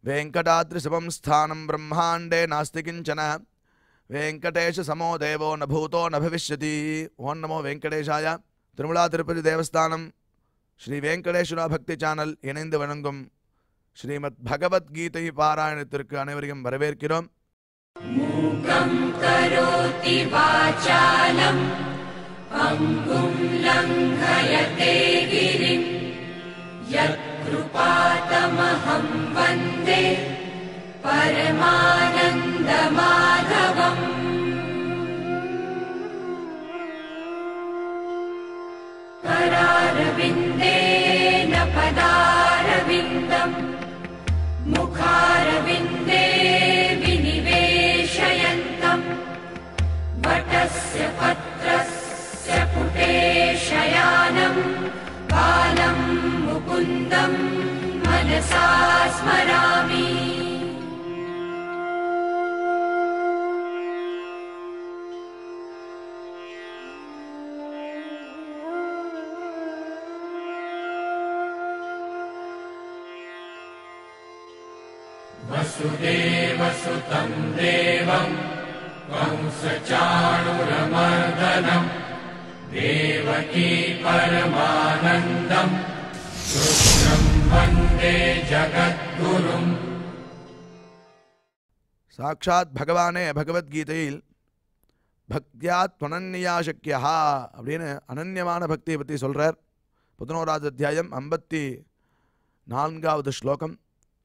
वेङ्कटाद्रिसमं स्थानं ब्रह्माण्डे नास्ति किञ्चन वेङ्कटेशसमो देवो न भूतो न भविष्यति ஓம் நமோ வெங்கடேஷாய திருமலா திருப்பதி தேவஸ்தானம் ஸ்ரீ வெங்கடேஸ்வரா பக்தி சேனல் இணைந்து வணங்கும் ஸ்ரீமத் பகவத்கீதை பாராயணத்திற்கு அனைவரையும் வரவேற்கிறோம் करोति वाचालम् पङ्गुम् लङ्घयते गिरिम् यत्कृपातमहं वन्दे परमानन्दमाधवम् करारविन्देन पदारविन्दम् मुखारविन्दे विनिवेशयन्तम् वटस्य पत्रस्य पुटे शयानम् बालम् मुकुन्दम् मनसा स्मरामि वसुदेवसुतम् देवम् कंसचाणुरमर्दनम् देवकी परमानन्दम् कृष्णम् वन्दे जगद्गुरुम् சாக்ஷாத் பகவானே பகவத்கீதையில் பக்தியா துவனன்யா சக்கியா அப்படின்னு அனன்யமான பக்தியை பற்றி சொல்கிறார் பதினோராவது அத்தியாயம் ஐம்பத்தி நான்காவது ஸ்லோகம்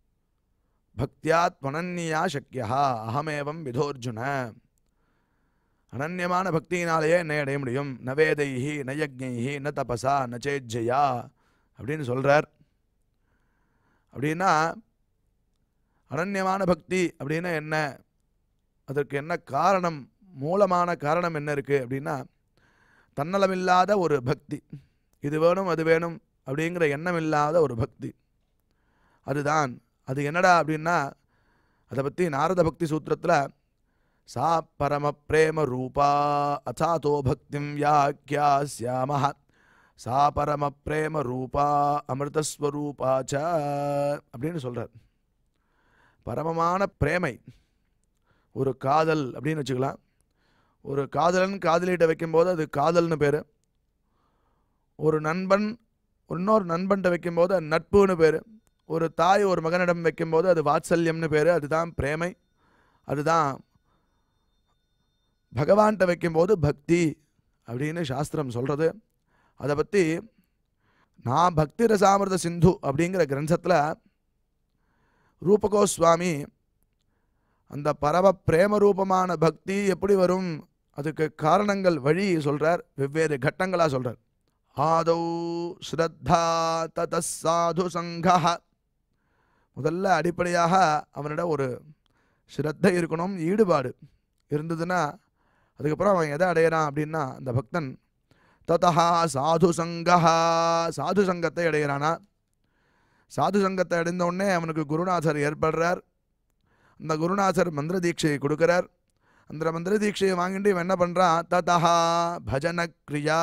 பக்தியா துவனன்யா சக்கியா அகமேவம் விதோர்ஜுன அனன்யமான பக்தியினாலேயே என்னை அடைய முடியும் ந வேதைஹி ந யஜ்ஞைஹி ந தபசா ந சேஜ்ஜயா அப்படின்னு சொல்கிறார் அப்படின்னா அனன்யமான பக்தி அப்படின்னா என்ன அதற்கு என்ன காரணம் மூலமான காரணம் என்ன இருக்குது அப்படின்னா தன்னலமில்லாத ஒரு பக்தி இது வேணும் அது வேணும் அப்படிங்கிற எண்ணம் இல்லாத ஒரு பக்தி அதுதான் அது என்னடா அப்படின்னா அதை பற்றி நாரத பக்தி சூத்திரத்தில் சா பரம பிரேம ரூபா அசாதோ பக்திம் வியாக்கியாஸ்யாம சா பரம பிரேம ரூபா அமிர்தஸ்வரூபா ச அப்படின்னு சொல்கிறார் பரமமான பிரேமை ஒரு காதல் அப்படின்னு வச்சுக்கலாம் ஒரு காதலன் காதலிட்ட வைக்கும்போது அது காதல்னு பேர் ஒரு நண்பன் இன்னொரு நண்பன்கிட்ட வைக்கும்போது அது நட்புன்னு பேர் ஒரு தாய் ஒரு மகனிடம் வைக்கும்போது அது வாத்சல்யம்னு பேர் அதுதான் பிரேமை அதுதான் பகவான்கிட்ட வைக்கும்போது பக்தி அப்படின்னு சாஸ்திரம் சொல்கிறது அதை பற்றி நான் பக்தி ரசாமிரத சிந்து அப்படிங்கிற கிரந்தத்தில் ரூபகோஸ்வாமி அந்த பரம பிரேம ரூபமான பக்தி எப்படி வரும் அதுக்கு காரணங்கள் வழி சொல்றார் வெவ்வேறு கட்டங்களாக சொல்றார் ஆதௌ ஸ்ரத்தா தத சாது சங்கா முதல்ல அடிப்படையாக அவனிடம் ஒரு ஸ்ரத்தை இருக்கணும் ஈடுபாடு இருந்ததுன்னா அதுக்கப்புறம் அவன் எதை அடையிறான் அப்படின்னா அந்த பக்தன் ததா சாது சங்கா சாது சங்கத்தை அடையிறானா சாது சங்கத்தை அடைந்த உடனே அவனுக்கு குருநாதர் ஏற்படுறார் அந்த குருநாதர் மந்திர தீட்சையை கொடுக்குறார் அந்த மந்திர தீட்சையை வாங்கிட்டு இவன் என்ன பண்ணுறான் ததா பஜன கிரியா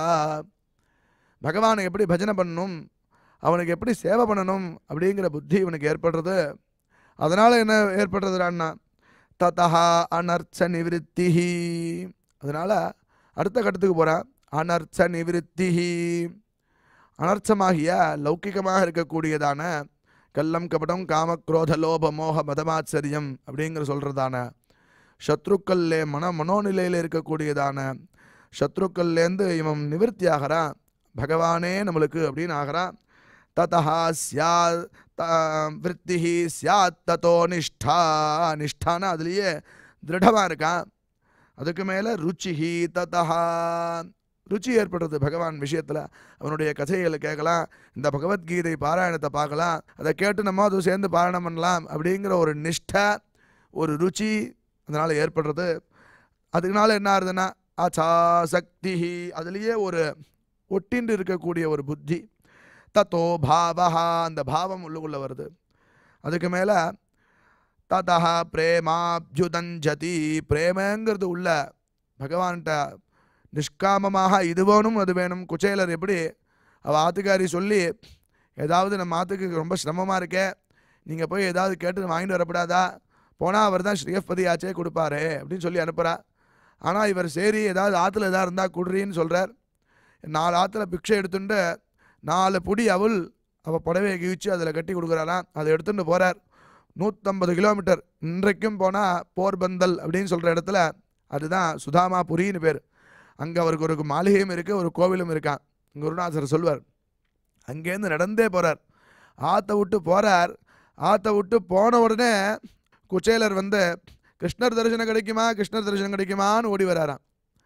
பகவானை எப்படி பஜனை பண்ணணும் அவனுக்கு எப்படி சேவை பண்ணணும் அப்படிங்கிற புத்தி இவனுக்கு ஏற்படுறது அதனால் என்ன ஏற்படுறதுடான்னா ததா அனர்ச்ச நிவிருத்தி அதனால் அடுத்த கட்டத்துக்கு போகிறான் அனர்ச்ச நிவிருத்தி அனர்த்தமாகிய லௌக்கிகமாக இருக்கக்கூடியதான கள்ளம் கபடம் காமக்ரோத லோப மோக மதமாச்சரியம் அப்படிங்கிற சொல்கிறதான சத்ருக்கல்லே மன மனோநிலையில் இருக்கக்கூடியதான சத்ருக்கல்லேருந்து இவன் நிவர்த்தி ஆகிறான் பகவானே நம்மளுக்கு அப்படின்னு ஆகிறான் ததா சியா விற்த்தி சியாத் தத்தோ நிஷ்டா நிஷ்டான அதுலேயே திருடமாக இருக்கான் அதுக்கு மேலே ருச்சிஹி ததா ருச்சி ஏற்படுறது பகவான் விஷயத்தில் அவனுடைய கதைகளை கேட்கலாம் இந்த பகவத்கீதை பாராயணத்தை பார்க்கலாம் அதை கேட்டு நம்ம அது சேர்ந்து பாராயணம் பண்ணலாம் அப்படிங்கிற ஒரு நிஷ்டை ஒரு ருச்சி அதனால் ஏற்படுறது அதுக்குனால என்ன ஆகுதுன்னா அச்சா சக்தி அதுலேயே ஒரு ஒட்டின்று இருக்கக்கூடிய ஒரு புத்தி தத்தோ பாவஹா அந்த பாவம் உள்ளுக்குள்ளே வருது அதுக்கு மேலே ததா பிரேமாப்யுதஞ்சதி பிரேமங்கிறது உள்ள பகவான்கிட்ட நிஷ்காமமாக இது வேணும் அது வேணும் குச்சேலர் எப்படி அவள் ஆத்துக்காரி சொல்லி ஏதாவது நம்ம ஆத்துக்கு ரொம்ப சிரமமாக இருக்கே நீங்கள் போய் ஏதாவது கேட்டு வாங்கிட்டு வரப்படாதா போனால் அவர் தான் ஸ்ரீயப்பதி ஆச்சே கொடுப்பாரு அப்படின்னு சொல்லி அனுப்புகிறா ஆனால் இவர் சரி ஏதாவது ஆற்றுல ஏதாவது இருந்தால் குடுறின்னு சொல்கிறார் நாலு ஆற்றுல பிக்ஷை எடுத்துட்டு நாலு புடி அவள் அவள் புடவையை கிழிச்சு அதில் கட்டி கொடுக்குறாராம் அதை எடுத்துட்டு போகிறார் நூற்றம்பது கிலோமீட்டர் இன்றைக்கும் போனால் போர்பந்தல் அப்படின்னு சொல்கிற இடத்துல அதுதான் சுதாமாபுரின்னு பேர் அங்கே அவருக்கு ஒரு மாளிகையும் இருக்குது ஒரு கோவிலும் இருக்கான் குருநாதர் சொல்வார் அங்கேருந்து நடந்தே போகிறார் ஆற்றை விட்டு போகிறார் ஆற்றை விட்டு போன உடனே குச்சேலர் வந்து கிருஷ்ணர் தரிசனம் கிடைக்குமா கிருஷ்ணர் தரிசனம் கிடைக்குமான்னு ஓடி வராராம்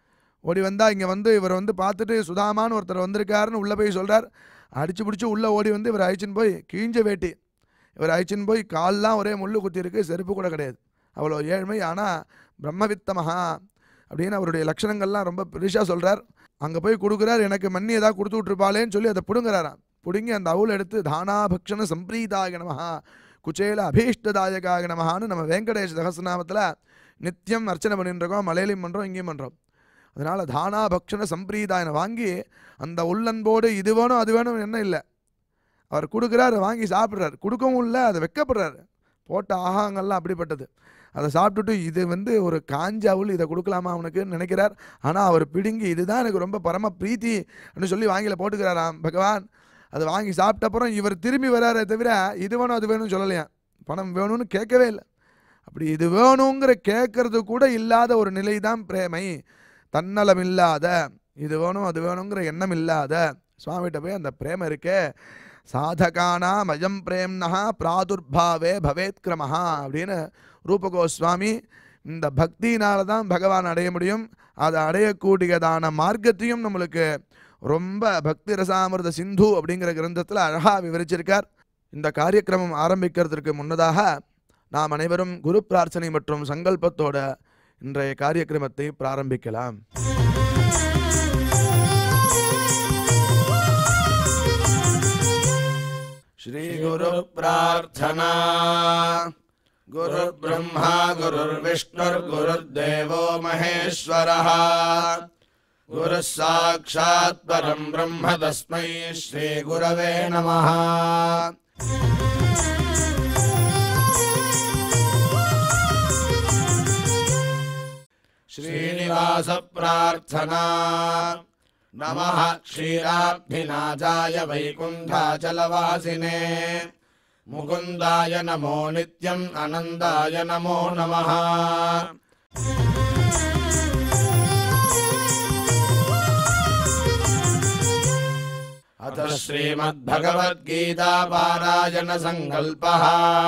ஓடி வந்தால் இங்கே வந்து இவர் வந்து பார்த்துட்டு சுதாமான்னு ஒருத்தர் வந்திருக்காருன்னு உள்ளே போய் சொல்கிறார் அடிச்சு பிடிச்சி உள்ளே ஓடி வந்து இவர் அழிச்சின்னு போய் கீஞ்ச வேட்டி இவர் அழிச்சின்னு போய் கால்லாம் ஒரே முள்ளு குத்தி இருக்கு செருப்பு கூட கிடையாது அவ்வளோ ஏழ்மை ஆனால் பிரம்மவித்தமஹா அப்படின்னு அவருடைய லட்சணங்கள்லாம் ரொம்ப பெருசாக சொல்கிறார் அங்கே போய் கொடுக்குறார் எனக்கு மண்ணி ஏதாவது கொடுத்து விட்ருப்பாளேன்னு சொல்லி அதை பிடுங்குறாராம் பிடுங்கி அந்த அவுள் எடுத்து தானாபக்ஷண சம்பிரீதாய நமஹா குச்சேல அபீஷ்டதாயகாக நமஹான்னு நம்ம வெங்கடேஷ் சகசநாமத்தில் நித்தியம் அர்ச்சனை பண்ணிட்டு இருக்கோம் மலையிலையும் பண்ணுறோம் இங்கேயும் பண்ணுறோம் அதனால் தானா பக்ஷண சம்பிரீதாயனை வாங்கி அந்த உள்ளன்போடு இது வேணும் அது வேணும் என்ன இல்லை அவர் கொடுக்குறாரு வாங்கி சாப்பிட்றாரு கொடுக்கவும் இல்லை அதை வெக்கப்படுறாரு போட்ட ஆகாங்கள்லாம் அப்படிப்பட்டது அதை சாப்பிட்டுட்டு இது வந்து ஒரு காஞ்ச அவுள் இதை கொடுக்கலாமா அவனுக்குன்னு நினைக்கிறார் ஆனால் அவர் பிடுங்கி இதுதான் எனக்கு ரொம்ப பரம பிரீத்தி அப்படின்னு சொல்லி வாங்கில போட்டுக்கிறாராம் பகவான் அதை வாங்கி சாப்பிட்ட அப்புறம் இவர் திரும்பி வராரே தவிர இது வேணும் அது வேணும்னு சொல்லலையா பணம் வேணும்னு கேட்கவே இல்லை அப்படி இது வேணுங்கிற கேட்கறது கூட இல்லாத ஒரு நிலை தான் பிரேமை தன்னலம் இல்லாத இது வேணும் அது வேணுங்கிற எண்ணம் இல்லாத சுவாமிகிட்ட போய் அந்த பிரேமம் இருக்கே சாதகானாம் அயம் பிரேம்னஹா பிராதுர்பாவே பவேத் கிரமஹா அப்படின்னு ரூபகோஸ்வாமி இந்த பக்தியினால தான் பகவான் அடைய முடியும் அதை அடையக்கூடியதான மார்க்கத்தையும் நம்மளுக்கு ரொம்ப பக்தி ரசாமிர்த சிந்து அப்படிங்கிற கிரந்தத்தில் அழகாக விவரிச்சிருக்கார் இந்த காரியக்கிரமம் ஆரம்பிக்கிறதுக்கு முன்னதாக நாம் அனைவரும் குரு பிரார்த்தனை மற்றும் சங்கல்பத்தோட இன்றைய காரியக்கிரமத்தை பிராரம்பிக்கலாம் ஸ்ரீ குரு பிரார்த்தனா குரு பிரம்மா குருர்விஷ்ணுர் குருர்தேவோ மகேஸ்வரः குரு சாட்சாத் பரம் பிரம்ம தஸ்மை ஸ்ரீ குரவே நமः श्रीनिवास प्रार्थना नमः क्षीराब्धिनाथाय वैकुण्ठाचलवासिने मुकुन्दाय नमो नित्यम् अनन्दाय नमो नमः अथ श्रीमद्भगवद्गीता पारायणसङ्कल्पः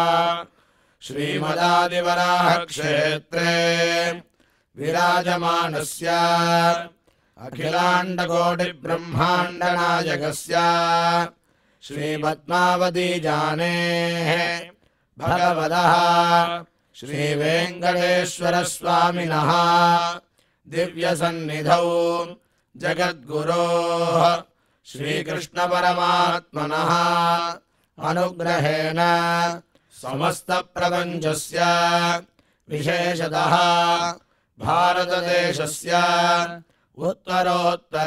श्रीमदादिवराहक्षेत्रे विराजमानस्य अखिलाण्डकोटिब्रह्माण्डनायकस्य श्रीपद्मावतीजानेः भगवतः श्रीवेङ्कटेश्वरस्वामिनः दिव्यसन्निधौ जगद्गुरोः श्रीकृष्णपरमात्मनः अनुग्रहेण समस्तप्रपञ्चस्य विशेषतः भारतदेशस्य उत्तरोत्तर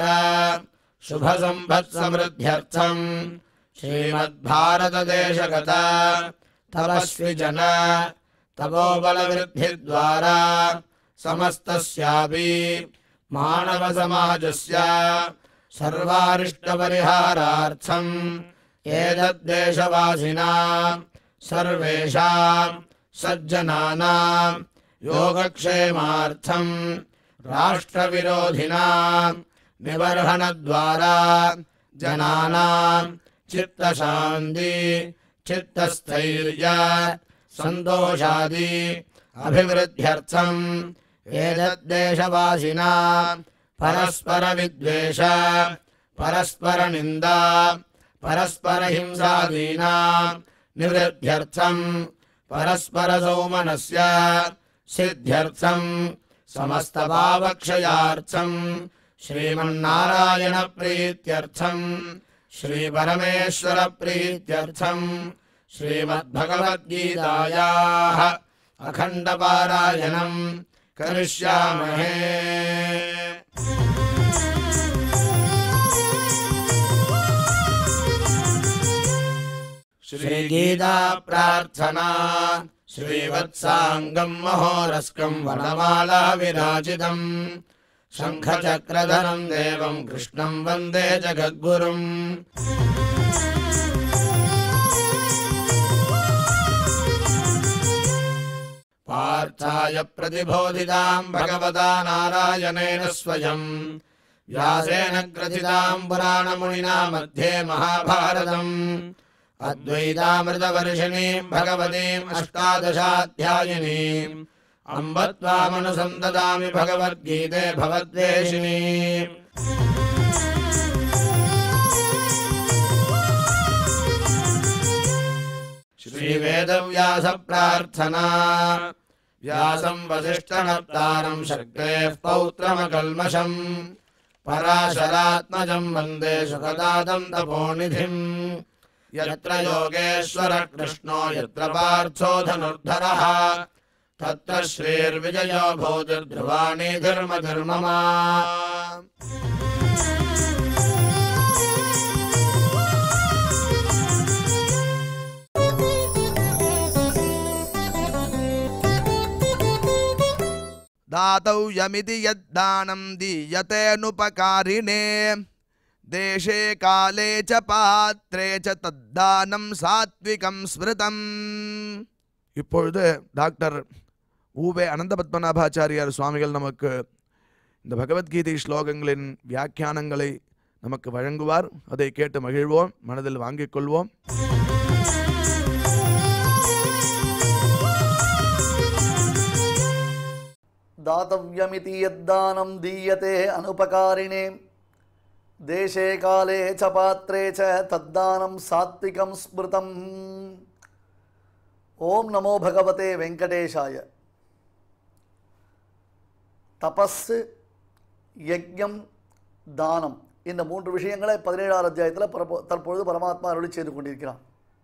शुभसम्पत्समृद्ध्यर्थम् श्रीमद्भारतदेशगत तपस्विजन तपोबलवृद्धिद्वारा समस्तस्यापि मानवसमाजस्य सर्वारिष्टपरिहारार्थम् एतद्देशवासिनां सर्वेषां सज्जनानां योगक्षेमार्थम् राष्ट्रविरोधिनां निबर्हणद्वारा जनानां चित्तशान्ति चित्तस्थैर्य सन्तोषादि अभिवृद्ध्यर्थम् एतद्देशवासिनां परस्परविद्वेष परस्परनिन्दा परस्परहिंसादीनां निवृद्ध्यर्थम् परस्परसौमनस्य सिद्ध्यर्थम् समस्तभावक्षयार्थम् श्रीमन्नारायणप्रीत्यर्थम् श्रीपरमेश्वरप्रीत्यर्थम् श्रीमद्भगवद्गीतायाः अखण्डपारायणम् करिष्यामहे श्रीगीता प्रार्थना श्रीवत्साङ्गम् महोरस्कम् वनमाला विराजितम् शङ्खचक्रधरम् देवम् कृष्णम् वन्दे जगद्गुरुम् पार्थाय प्रतिबोधिताम् भगवता नारायणेन स्वयम् व्यासेन ग्रथिताम् पुराणमुनिना मध्ये महाभारतम् अद्वैतामृतवर्षिणीम् भगवतीम् अष्टादशाध्यायिनीम् अम्ब त्वामनुसन्ददामि भगवद्गीते भवद्वेषिणी श्रीवेदव्यासप्रार्थना व्यासम् वसिष्ठनप्तारम् शक्तेः पौत्रमकल्मषम् पराशरात्मजम् वन्दे सुखदादम् तपोनिधिम् यत्र योगेश्वर कृष्णो यत्र पार्थो धनुर्धरः तत्र श्रीर्विजयो भूतिर्ध्रुवाणि धर्मधर्ममा दातव्यमिति यद्दानं दीयतेऽनुपकारिणे देशे काले च पात्रे च தத்தானம் சாத்விகம் ஸ்மிருதம் இப்பொழுது டாக்டர் ஊவே அனந்த பத்மநாபாச்சாரியார் சுவாமிகள் நமக்கு இந்த பகவத்கீதை ஸ்லோகங்களின் வியாக்கியானங்களை நமக்கு வழங்குவார் அதை கேட்டு மகிழ்வோம் மனதில் வாங்கிக் கொள்வோம் दातव्यमिति यद्दानं दीयते अनुपकारिणे देशे काले च पात्रे च तद्दानं सात्विकं स्मृतम् ஓம் நமோ பகவதே வெங்கடேஷாய தபஸு யஜ்யம் தானம் இந்த மூன்று விஷயங்களை பதினேழாவது அத்தியாயத்தில் பரப்போ தற்பொழுது பரமாத்மா அருளி செய்து கொண்டிருக்கிறான்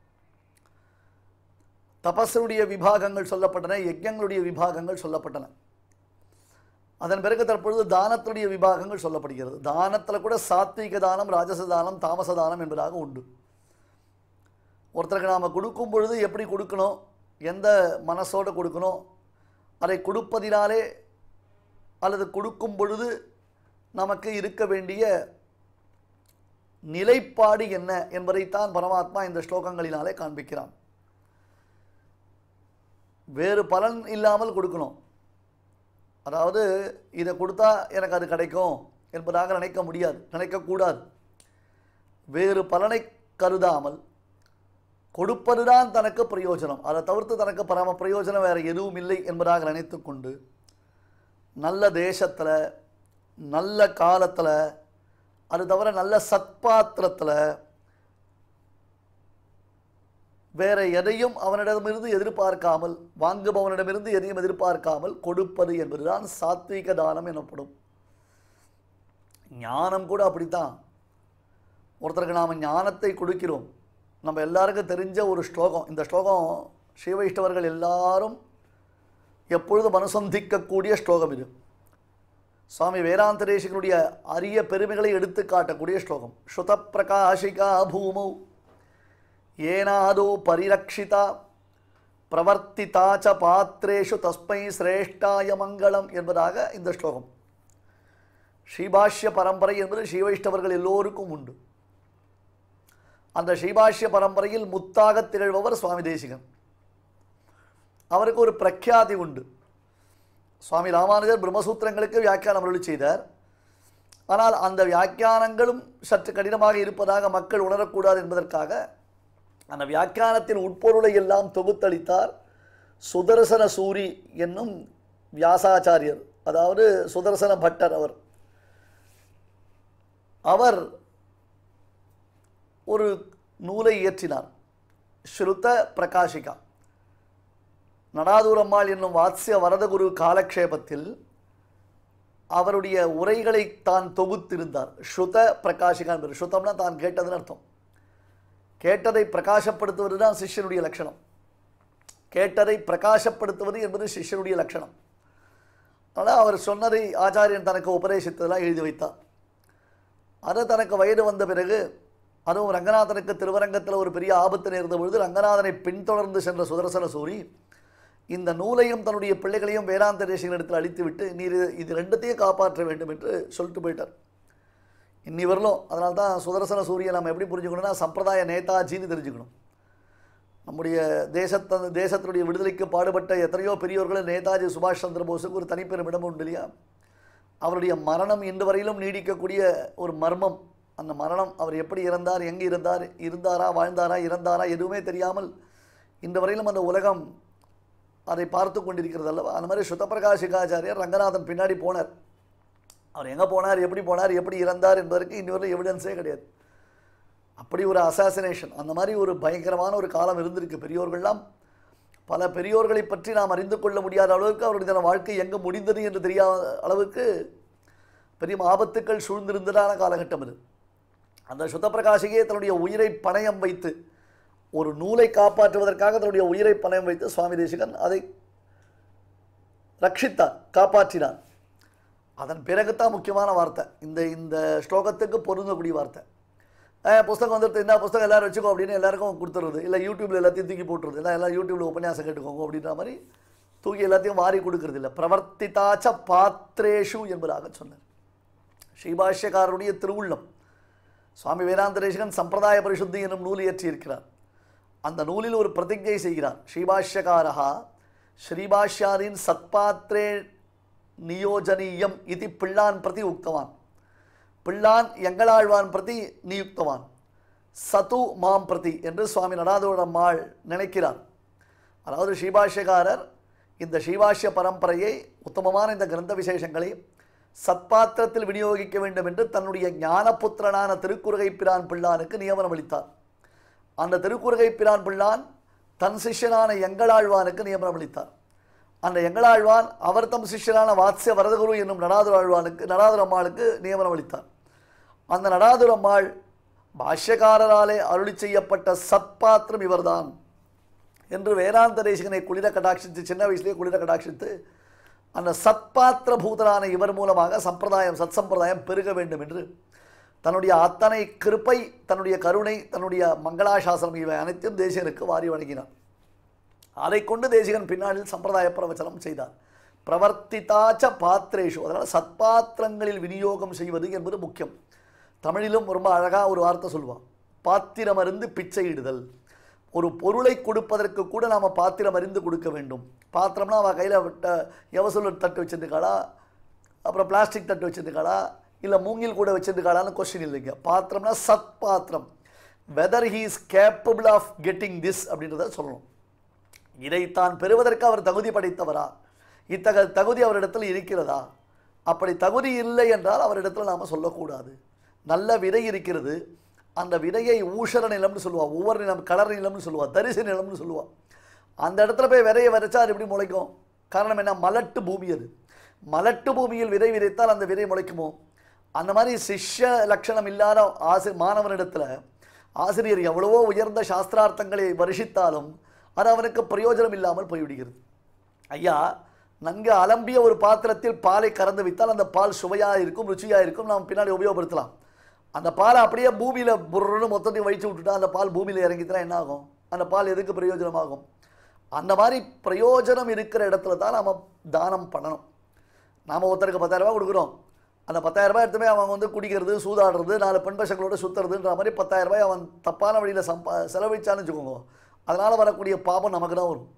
தபஸுடைய விபாகங்கள் சொல்லப்பட்டன யஜ்யங்களுடைய விபாகங்கள் சொல்லப்பட்டன அதன் பிறகு தற்பொழுது தானத்துடைய விபாகங்கள் சொல்லப்படுகிறது தானத்தில் கூட சாத்விக தானம் ராஜச தானம் தாமச தானம் என்பதாக உண்டு ஒருத்தருக்கு நாம் கொடுக்கும் பொழுது எப்படி கொடுக்கணும் எந்த மனசோடு கொடுக்கணும் அதை கொடுப்பதினாலே அல்லது கொடுக்கும் பொழுது நமக்கு இருக்க வேண்டிய நிலைப்பாடு என்ன என்பதைத்தான் பரமாத்மா இந்த ஸ்லோகங்களினாலே காண்பிக்கிறான் வேறு பலன் இல்லாமல் கொடுக்கணும் அதாவது இதை கொடுத்தா எனக்கு அது கிடைக்கும் என்பதாக நினைக்க முடியாது நினைக்கக்கூடாது வேறு பலனை கருதாமல் கொடுப்பதுதான் தனக்கு பிரயோஜனம் அதை தவிர்த்து தனக்கு பரம பிரயோஜனம் வேறு எதுவும் இல்லை என்பதாக நினைத்து கொண்டு நல்ல தேசத்தில் நல்ல காலத்தில் அது தவிர நல்ல சத்பாத்திரத்தில் வேற எதையும் அவனிடமிருந்து எதிர்பார்க்காமல் வாங்குபவனிடமிருந்து எதையும் எதிர்பார்க்காமல் கொடுப்பது என்பதுதான் சாத்வீக தானம் எனப்படும் ஞானம் கூட அப்படித்தான் ஒருத்தருக்கு நாம் ஞானத்தை கொடுக்கிறோம் நம்ம எல்லாருக்கும் தெரிஞ்ச ஒரு ஸ்லோகம் இந்த ஸ்லோகம் ஸ்ரீவைஷ்ணவர்கள் எல்லாரும் எப்பொழுதும் அனுசந்திக்கக்கூடிய ஸ்லோகம் இது சுவாமி வேதாந்தரேஷகனுடைய அரிய பெருமைகளை எடுத்து காட்டக்கூடிய ஸ்லோகம் ஸ்ருத பிரகாஷிகா பூமௌ ஏனாதோ பரிரக்ஷிதா பிரவர்த்திதா ச பாத்திரேஷு தஸ்மை சிரேஷ்டாய மங்களம் என்பதாக இந்த ஸ்லோகம் ஸ்ரீபாஷ்ய பரம்பரை என்பது ஸ்ரீவைஷ்ணவர்கள் எல்லோருக்கும் உண்டு அந்த ஸ்ரீபாஷ்ய பரம்பரையில் முத்தாக திகழ்பவர் சுவாமி தேசிகன் அவருக்கு ஒரு பிரக்யாதி உண்டு சுவாமி ராமானுஜர் பிரம்மசூத்திரங்களுக்கு வியாக்கியானம் அருளி செய்தார் ஆனால் அந்த வியாக்கியானங்களும் சற்று கடினமாக இருப்பதாக மக்கள் உணரக்கூடாது என்பதற்காக அந்த வியாக்கியானத்தின் உட்பொருளை எல்லாம் தொகுத்தளித்தார் சுதர்சன சூரி என்னும் வியாசாச்சாரியர் அதாவது சுதர்சன பட்டர் அவர் அவர் ஒரு நூலை இயற்றினார் ஸ்ருத பிரகாஷிகா நடாதூரம்மாள் என்னும் வாத்ஸ்ய வரதகுரு காலக்ஷேபத்தில் அவருடைய உரைகளை தான் தொகுத்திருந்தார் ஸ்ருத பிரகாஷிகா என்பது ஸ்ருதம்னா தான் கேட்டதுன்னு அர்த்தம் கேட்டதை பிரகாசப்படுத்துவது தான் சிஷ்யனுடைய லட்சணம் கேட்டதை பிரகாசப்படுத்துவது என்பது சிஷ்யனுடைய லட்சணம் ஆனால் அவர் சொன்னதை ஆச்சாரியன் தனக்கு உபதேசித்ததெல்லாம் எழுதி வைத்தார் அது தனக்கு வயது வந்த பிறகு அதுவும் ரங்கநாதனுக்கு திருவரங்கத்தில் ஒரு பெரிய ஆபத்து நேர்ந்த பொழுது ரங்கநாதனை பின்தொடர்ந்து சென்ற சுதர்சன சூரி இந்த நூலையும் தன்னுடைய பிள்ளைகளையும் வேதாந்த தேசிகளிடத்தில் அழித்து விட்டு நீர் இது- இது ரெண்டுத்தையும் காப்பாற்ற வேண்டும் என்று சொல்லிட்டு போயிட்டார் இன்னி வரலும் அதனால தான் சுதர்சன சூரியன் நம்ம எப்படி புரிஞ்சுக்கணும்னா சம்பிரதாய நேதாஜின்னு தெரிஞ்சுக்கணும் நம்முடைய தேசத்த தேசத்தினுடைய விடுதலைக்கு பாடுபட்ட எத்தனையோ பெரியோர்கள் நேதாஜி சுபாஷ் சந்திர போஸுக்கு ஒரு தனிப்பெரும் இடம் உண்டு இல்லையா அவருடைய மரணம் இன்று வரையிலும் நீடிக்கக்கூடிய ஒரு மர்மம் அந்த மரணம் அவர் எப்படி இறந்தார் எங்கே இருந்தார் இருந்தாரா வாழ்ந்தாரா இறந்தாரா எதுவுமே தெரியாமல் இன்று வரையிலும் அந்த உலகம் அதை பார்த்து கொண்டிருக்கிறது அல்லவா அந்த மாதிரி சுத்தப்பிரகாஷிகாச்சாரியர் ரங்கநாதன் பின்னாடி போனார் அவர் எங்கே போனார் எப்படி போனார் எப்படி இறந்தார் என்பதற்கு இன்னி வரையும் எவிடன்ஸே கிடையாது அப்படி ஒரு அசாசினேஷன் அந்த மாதிரி ஒரு பயங்கரமான ஒரு காலம் இருந்திருக்கு பெரியோர்கள்லாம் பல பெரியோர்களை பற்றி நாம் அறிந்து கொள்ள முடியாத அளவுக்கு அவருடைய வாழ்க்கை எங்கே முடிந்தது என்று தெரியாத அளவுக்கு பெரிய ஆபத்துக்கள் சூழ்ந்திருந்ததான காலகட்டம் இது அந்த சுத்தப்பிரகாசிகே தன்னுடைய உயிரை பணயம் வைத்து ஒரு நூலை காப்பாற்றுவதற்காக தன்னுடைய உயிரை பணயம் வைத்து சுவாமி தேசிகன் அதை ரட்சித்தார் காப்பாற்றினார் அதன் பிறகுதான் முக்கியமான வார்த்தை இந்த இந்த ஸ்லோகத்துக்கு பொருந்தக்கூடிய வார்த்தை அஹ் புஸ்தகம் வந்துடுது என்ன புஸ்தகம் எல்லாரும் வச்சுக்கோ அப்படின்னு எல்லாருக்கும் கொடுத்துருது இல்லை யூடியூப்ல எல்லாத்தையும் தூக்கி போட்டுருது எல்லாம் எல்லாம் யூடியூப்ல உபன்யாசம் கேட்டுக்கோங்க அப்படின்ற மாதிரி தூக்கி எல்லாத்தையும் வாரி கொடுக்கறது இல்லை பிரவர்த்திதாச்ச பாத்ரேஷு என்பதாக சொன்னார் ஸ்ரீபாஷ்யக்காரருடைய திருவுள்ளம் சுவாமி வேதாந்த தேசிகன் சம்பிரதாய பரிசுத்தி என்னும் நூல் இயற்றியிருக்கிறார் அந்த நூலில் ஒரு பிரதிஜை செய்கிறார் ஸ்ரீபாஷ்யக்காரா ஸ்ரீபாஷ்யாரின் சத்பாத்ரே நியோஜனீயம் இது பிள்ளான் பிரதி உக்தவான் பிள்ளான் எங்களாழ்வான் பிரதி நியுக்தவான் சது மாம் பிரதி என்று சுவாமி நடாதோட மாள் நினைக்கிறார் அதாவது ஸ்ரீபாஷ்யக்காரர் இந்த ஸ்ரீபாஷ்ய பரம்பரையை உத்தமமான இந்த கிரந்த விசேஷங்களை சத்பாத்திரத்தில் விநியோகிக்க வேண்டும் என்று தன்னுடைய ஞானபுத்திரனான திருக்குறுகை பிரான் பிள்ளானுக்கு நியமனம் அளித்தார் அந்த திருக்குறுகை பிரான் பிள்ளான் தன் சிஷ்யனான எங்களாழ்வானுக்கு நியமனம் அளித்தார் அந்த எங்களாழ்வான் அவர் தம் சிஷ்யனான வாத்ஸ்ய வரதகுரு என்னும் நடாதுர ஆழ்வானுக்கு நடாதுர அம்மாளுக்கு நியமனம் அளித்தார் அந்த நடாதுர அம்மாள் பாஷ்யக்காரராலே அருளி செய்யப்பட்ட சத்பாத்திரம் இவர்தான் என்று வேதாந்த தேசிகனை குளிர கடாட்சித்து சின்ன வயசுலேயே குளிர கடாட்சித்து அந்த சத்பாத்திர பூதரான இவர் மூலமாக சம்பிரதாயம் சத் சம்பிரதாயம் பெருக வேண்டும் என்று தன்னுடைய அத்தனை கிருப்பை தன்னுடைய கருணை தன்னுடைய மங்களாசாசனம் இவை அனைத்தும் தேசிகனுக்கு வாரி வழங்கினார் அதை கொண்டு தேசிகன் பின்னாளில் சம்பிரதாய பிரவச்சனம் செய்தார் பிரவர்த்திதாச்ச பாத்திரேஷு அதனால் சத்பாத்திரங்களில் விநியோகம் செய்வது என்பது முக்கியம் தமிழிலும் ரொம்ப அழகாக ஒரு வார்த்தை சொல்லுவான் பாத்திரம் அருந்து பிச்சையிடுதல் ஒரு பொருளை கொடுப்பதற்கு கூட நாம் பாத்திரம் அறிந்து கொடுக்க வேண்டும் பாத்திரம்னா அவள் கையில் விட்ட எவசூல் தட்டு வச்சிருக்காளா அப்புறம் பிளாஸ்டிக் தட்டு வச்சிருக்காளா இல்லை மூங்கில் கூட வச்சிருக்காளான்னு கொஸ்டின் இல்லைங்க பாத்திரம்னா சத் பாத்திரம் whether he is capable of getting this அப்படின்றத சொல்லணும் இதை தான் பெறுவதற்கு அவர் தகுதி படைத்தவரா இத்தகைய தகுதி அவரிடத்தில் இருக்கிறதா அப்படி தகுதி இல்லை என்றால் அவரிடத்தில் நாம் சொல்லக்கூடாது நல்ல விதை இருக்கிறது அந்த விதையை ஊஷர நிலம்னு சொல்லுவா ஒவ்வொரு நிலம் கலர் நிலம்னு சொல்லுவா தரிசு நிலம்னு சொல்லுவா அந்த இடத்துல போய் விதையை விதைச்சா அது எப்படி முளைக்கும் காரணம் என்ன மலட்டு பூமி அது மலட்டு பூமியில் விதை விதைத்தால் அந்த விதை முளைக்குமோ அந்த மாதிரி சிஷ்ய லட்சணம் இல்லாத ஆசி மாணவனிடத்தில் ஆசிரியர் எவ்வளவோ உயர்ந்த சாஸ்திரார்த்தங்களை வருஷித்தாலும் அது அவனுக்கு பிரயோஜனம் இல்லாமல் போய்விடுகிறது ஐயா நன்கு அலம்பிய ஒரு பாத்திரத்தில் பாலை கறந்து வைத்தால் அந்த பால் சுவையாக இருக்கும் ருச்சியாக இருக்கும் நாம் பின்னாடி உபயோகப்படுத்தலாம் அந்த பாலை அப்படியே பூமியில் புர்ன்னு மொத்தத்தையும் வழிச்சு விட்டுட்டா அந்த பால் பூமியில் இறங்கிச்சுனா என்ன ஆகும் அந்த பால் எதுக்கு பிரயோஜனமாகும் அந்த மாதிரி பிரயோஜனம் இருக்கிற இடத்துல தான் நாம் தானம் பண்ணணும் நாம் ஒருத்தருக்கு பத்தாயிரம் ரூபாய் கொடுக்குறோம் அந்த பத்தாயிரம் ரூபாய் எடுத்துமே அவன் வந்து குடிக்கிறது சூதாடுறது நாலு பெண் பசங்களோட சுற்றுறதுன்ற மாதிரி பத்தாயிரம் ரூபாய் அவன் தப்பான வழியில் சம்பா செலவழிச்சான்னு வச்சுக்கோங்க அதனால் வரக்கூடிய பாபம் நமக்கு தான் வரும்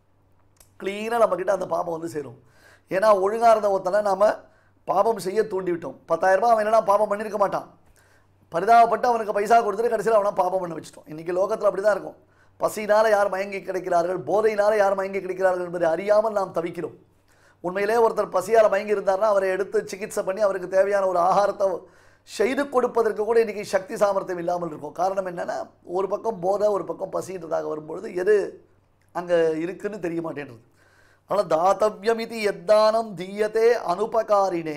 க்ளீனாக நம்மக்கிட்ட அந்த பாபம் வந்து சேரும் ஏன்னா ஒழுங்காக இருந்த ஒருத்தனை நாம் பாபம் செய்ய தூண்டி விட்டோம் பத்தாயிரம் ரூபாய் அவன் என்னன்னா பாபம் பண்ணியிருக்க மாட்டான் பரிதாபப்பட்டு அவனுக்கு பைசா கொடுத்துட்டு கடைசியில் அவனை பாபம் பண்ண வச்சுட்டோம் இன்றைக்கி லோகத்தில் அப்படி தான் இருக்கும் பசியினால் யார் மயங்கி கிடைக்கிறார்கள் போதையினால் யார் மயங்கி கிடைக்கிறார்கள் என்பதை அறியாமல் நாம் தவிக்கிறோம் உண்மையிலே ஒருத்தர் பசியால் மயங்கி இருந்தார்னா அவரை எடுத்து சிகிச்சை பண்ணி அவருக்கு தேவையான ஒரு ஆகாரத்தை செய்து கொடுப்பதற்கு கூட இன்றைக்கி சக்தி சாமர்த்தியம் இல்லாமல் இருக்கும் காரணம் என்னென்னா ஒரு பக்கம் போதை ஒரு பக்கம் பசின்றதாக வரும்பொழுது எது அங்கே இருக்குன்னு தெரிய மாட்டேன்றது அதனால் தாத்தவியம் இது எத்தானம் தீயத்தே அனுபகாரினே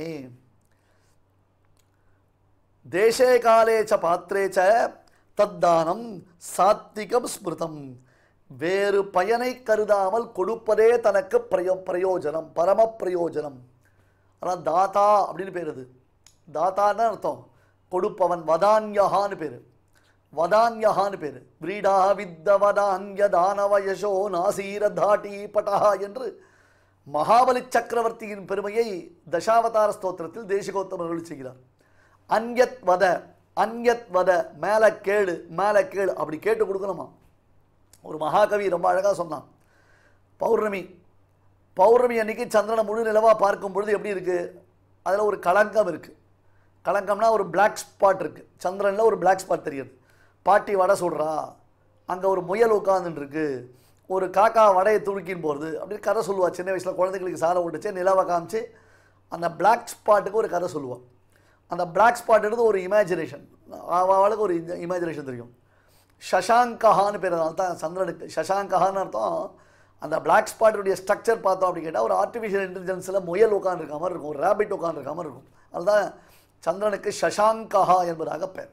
தேசே காலே ச பாத்திரே ச தத்தானம் சாத்விகம் ஸ்மிருதம் வேறு பயனை கருதாமல் கொடுப்பதே தனக்கு பிரயோ பிரயோஜனம் பரம பிரயோஜனம் அதான் தாத்தா அப்படின்னு பேர் அது தாத்தான்னு அர்த்தம் கொடுப்பவன் வதான்யஹான்னு பேர் வதான்யஹான்னு பேர் விரீடா வித்த வதான்ய தானவ யசோ நாசீர தாட்டி பட்டஹா என்று மகாபலி சக்கரவர்த்தியின் பெருமையை தசாவதார ஸ்தோத்திரத்தில் தேசிகோத்தமர்கள் செய்கிறார் அன்யத் வத அன்யத் வத மேலே கேளு மேலே கேளு அப்படி கேட்டு கொடுக்கணுமா ஒரு மகாகவி ரொம்ப அழகாக சொன்னான் பௌர்ணமி பௌர்ணமி அன்னைக்கு சந்திரனை முழு நிலவாக பார்க்கும் பொழுது எப்படி இருக்குது அதில் ஒரு களங்கம் இருக்குது களங்கம்னா ஒரு பிளாக் ஸ்பாட் இருக்குது சந்திரனில் ஒரு பிளாக் ஸ்பாட் தெரியுது பாட்டி வடை சுடுறா அங்கே ஒரு முயல் உட்காந்துட்டு இருக்கு ஒரு காக்கா வடையை துருக்கின்னு போகிறது அப்படின்னு கதை சொல்லுவா சின்ன வயசில் குழந்தைகளுக்கு சாரை விட்டுச்சு நிலவை காமிச்சு அந்த பிளாக் ஸ்பாட்டுக்கு ஒரு கதை சொல்லுவாள் அந்த பிளாக் ஸ்பாட்ன்றது ஒரு இமேஜினேஷன் அவளுக்கு ஒரு இமேஜினேஷன் தெரியும் ஷஷாங்கஹான்னு பேர் அதனால தான் சந்திரனுக்கு ஷஷாங்கஹான்னு அர்த்தம் அந்த பிளாக் ஸ்பாட்டுடைய ஸ்ட்ரக்சர் பார்த்தோம் அப்படி கேட்டால் ஒரு ஆர்டிஃபிஷியல் இன்டெலிஜென்ஸில் முயல் உட்காந்துருக்க மாதிரி இருக்கும் ஒரு ரேபிட் உட்காந்துருக்க மாதிரி இருக்கும் அதுதான் சந்திரனுக்கு ஷஷாங்கஹா என்பதாக பெயர்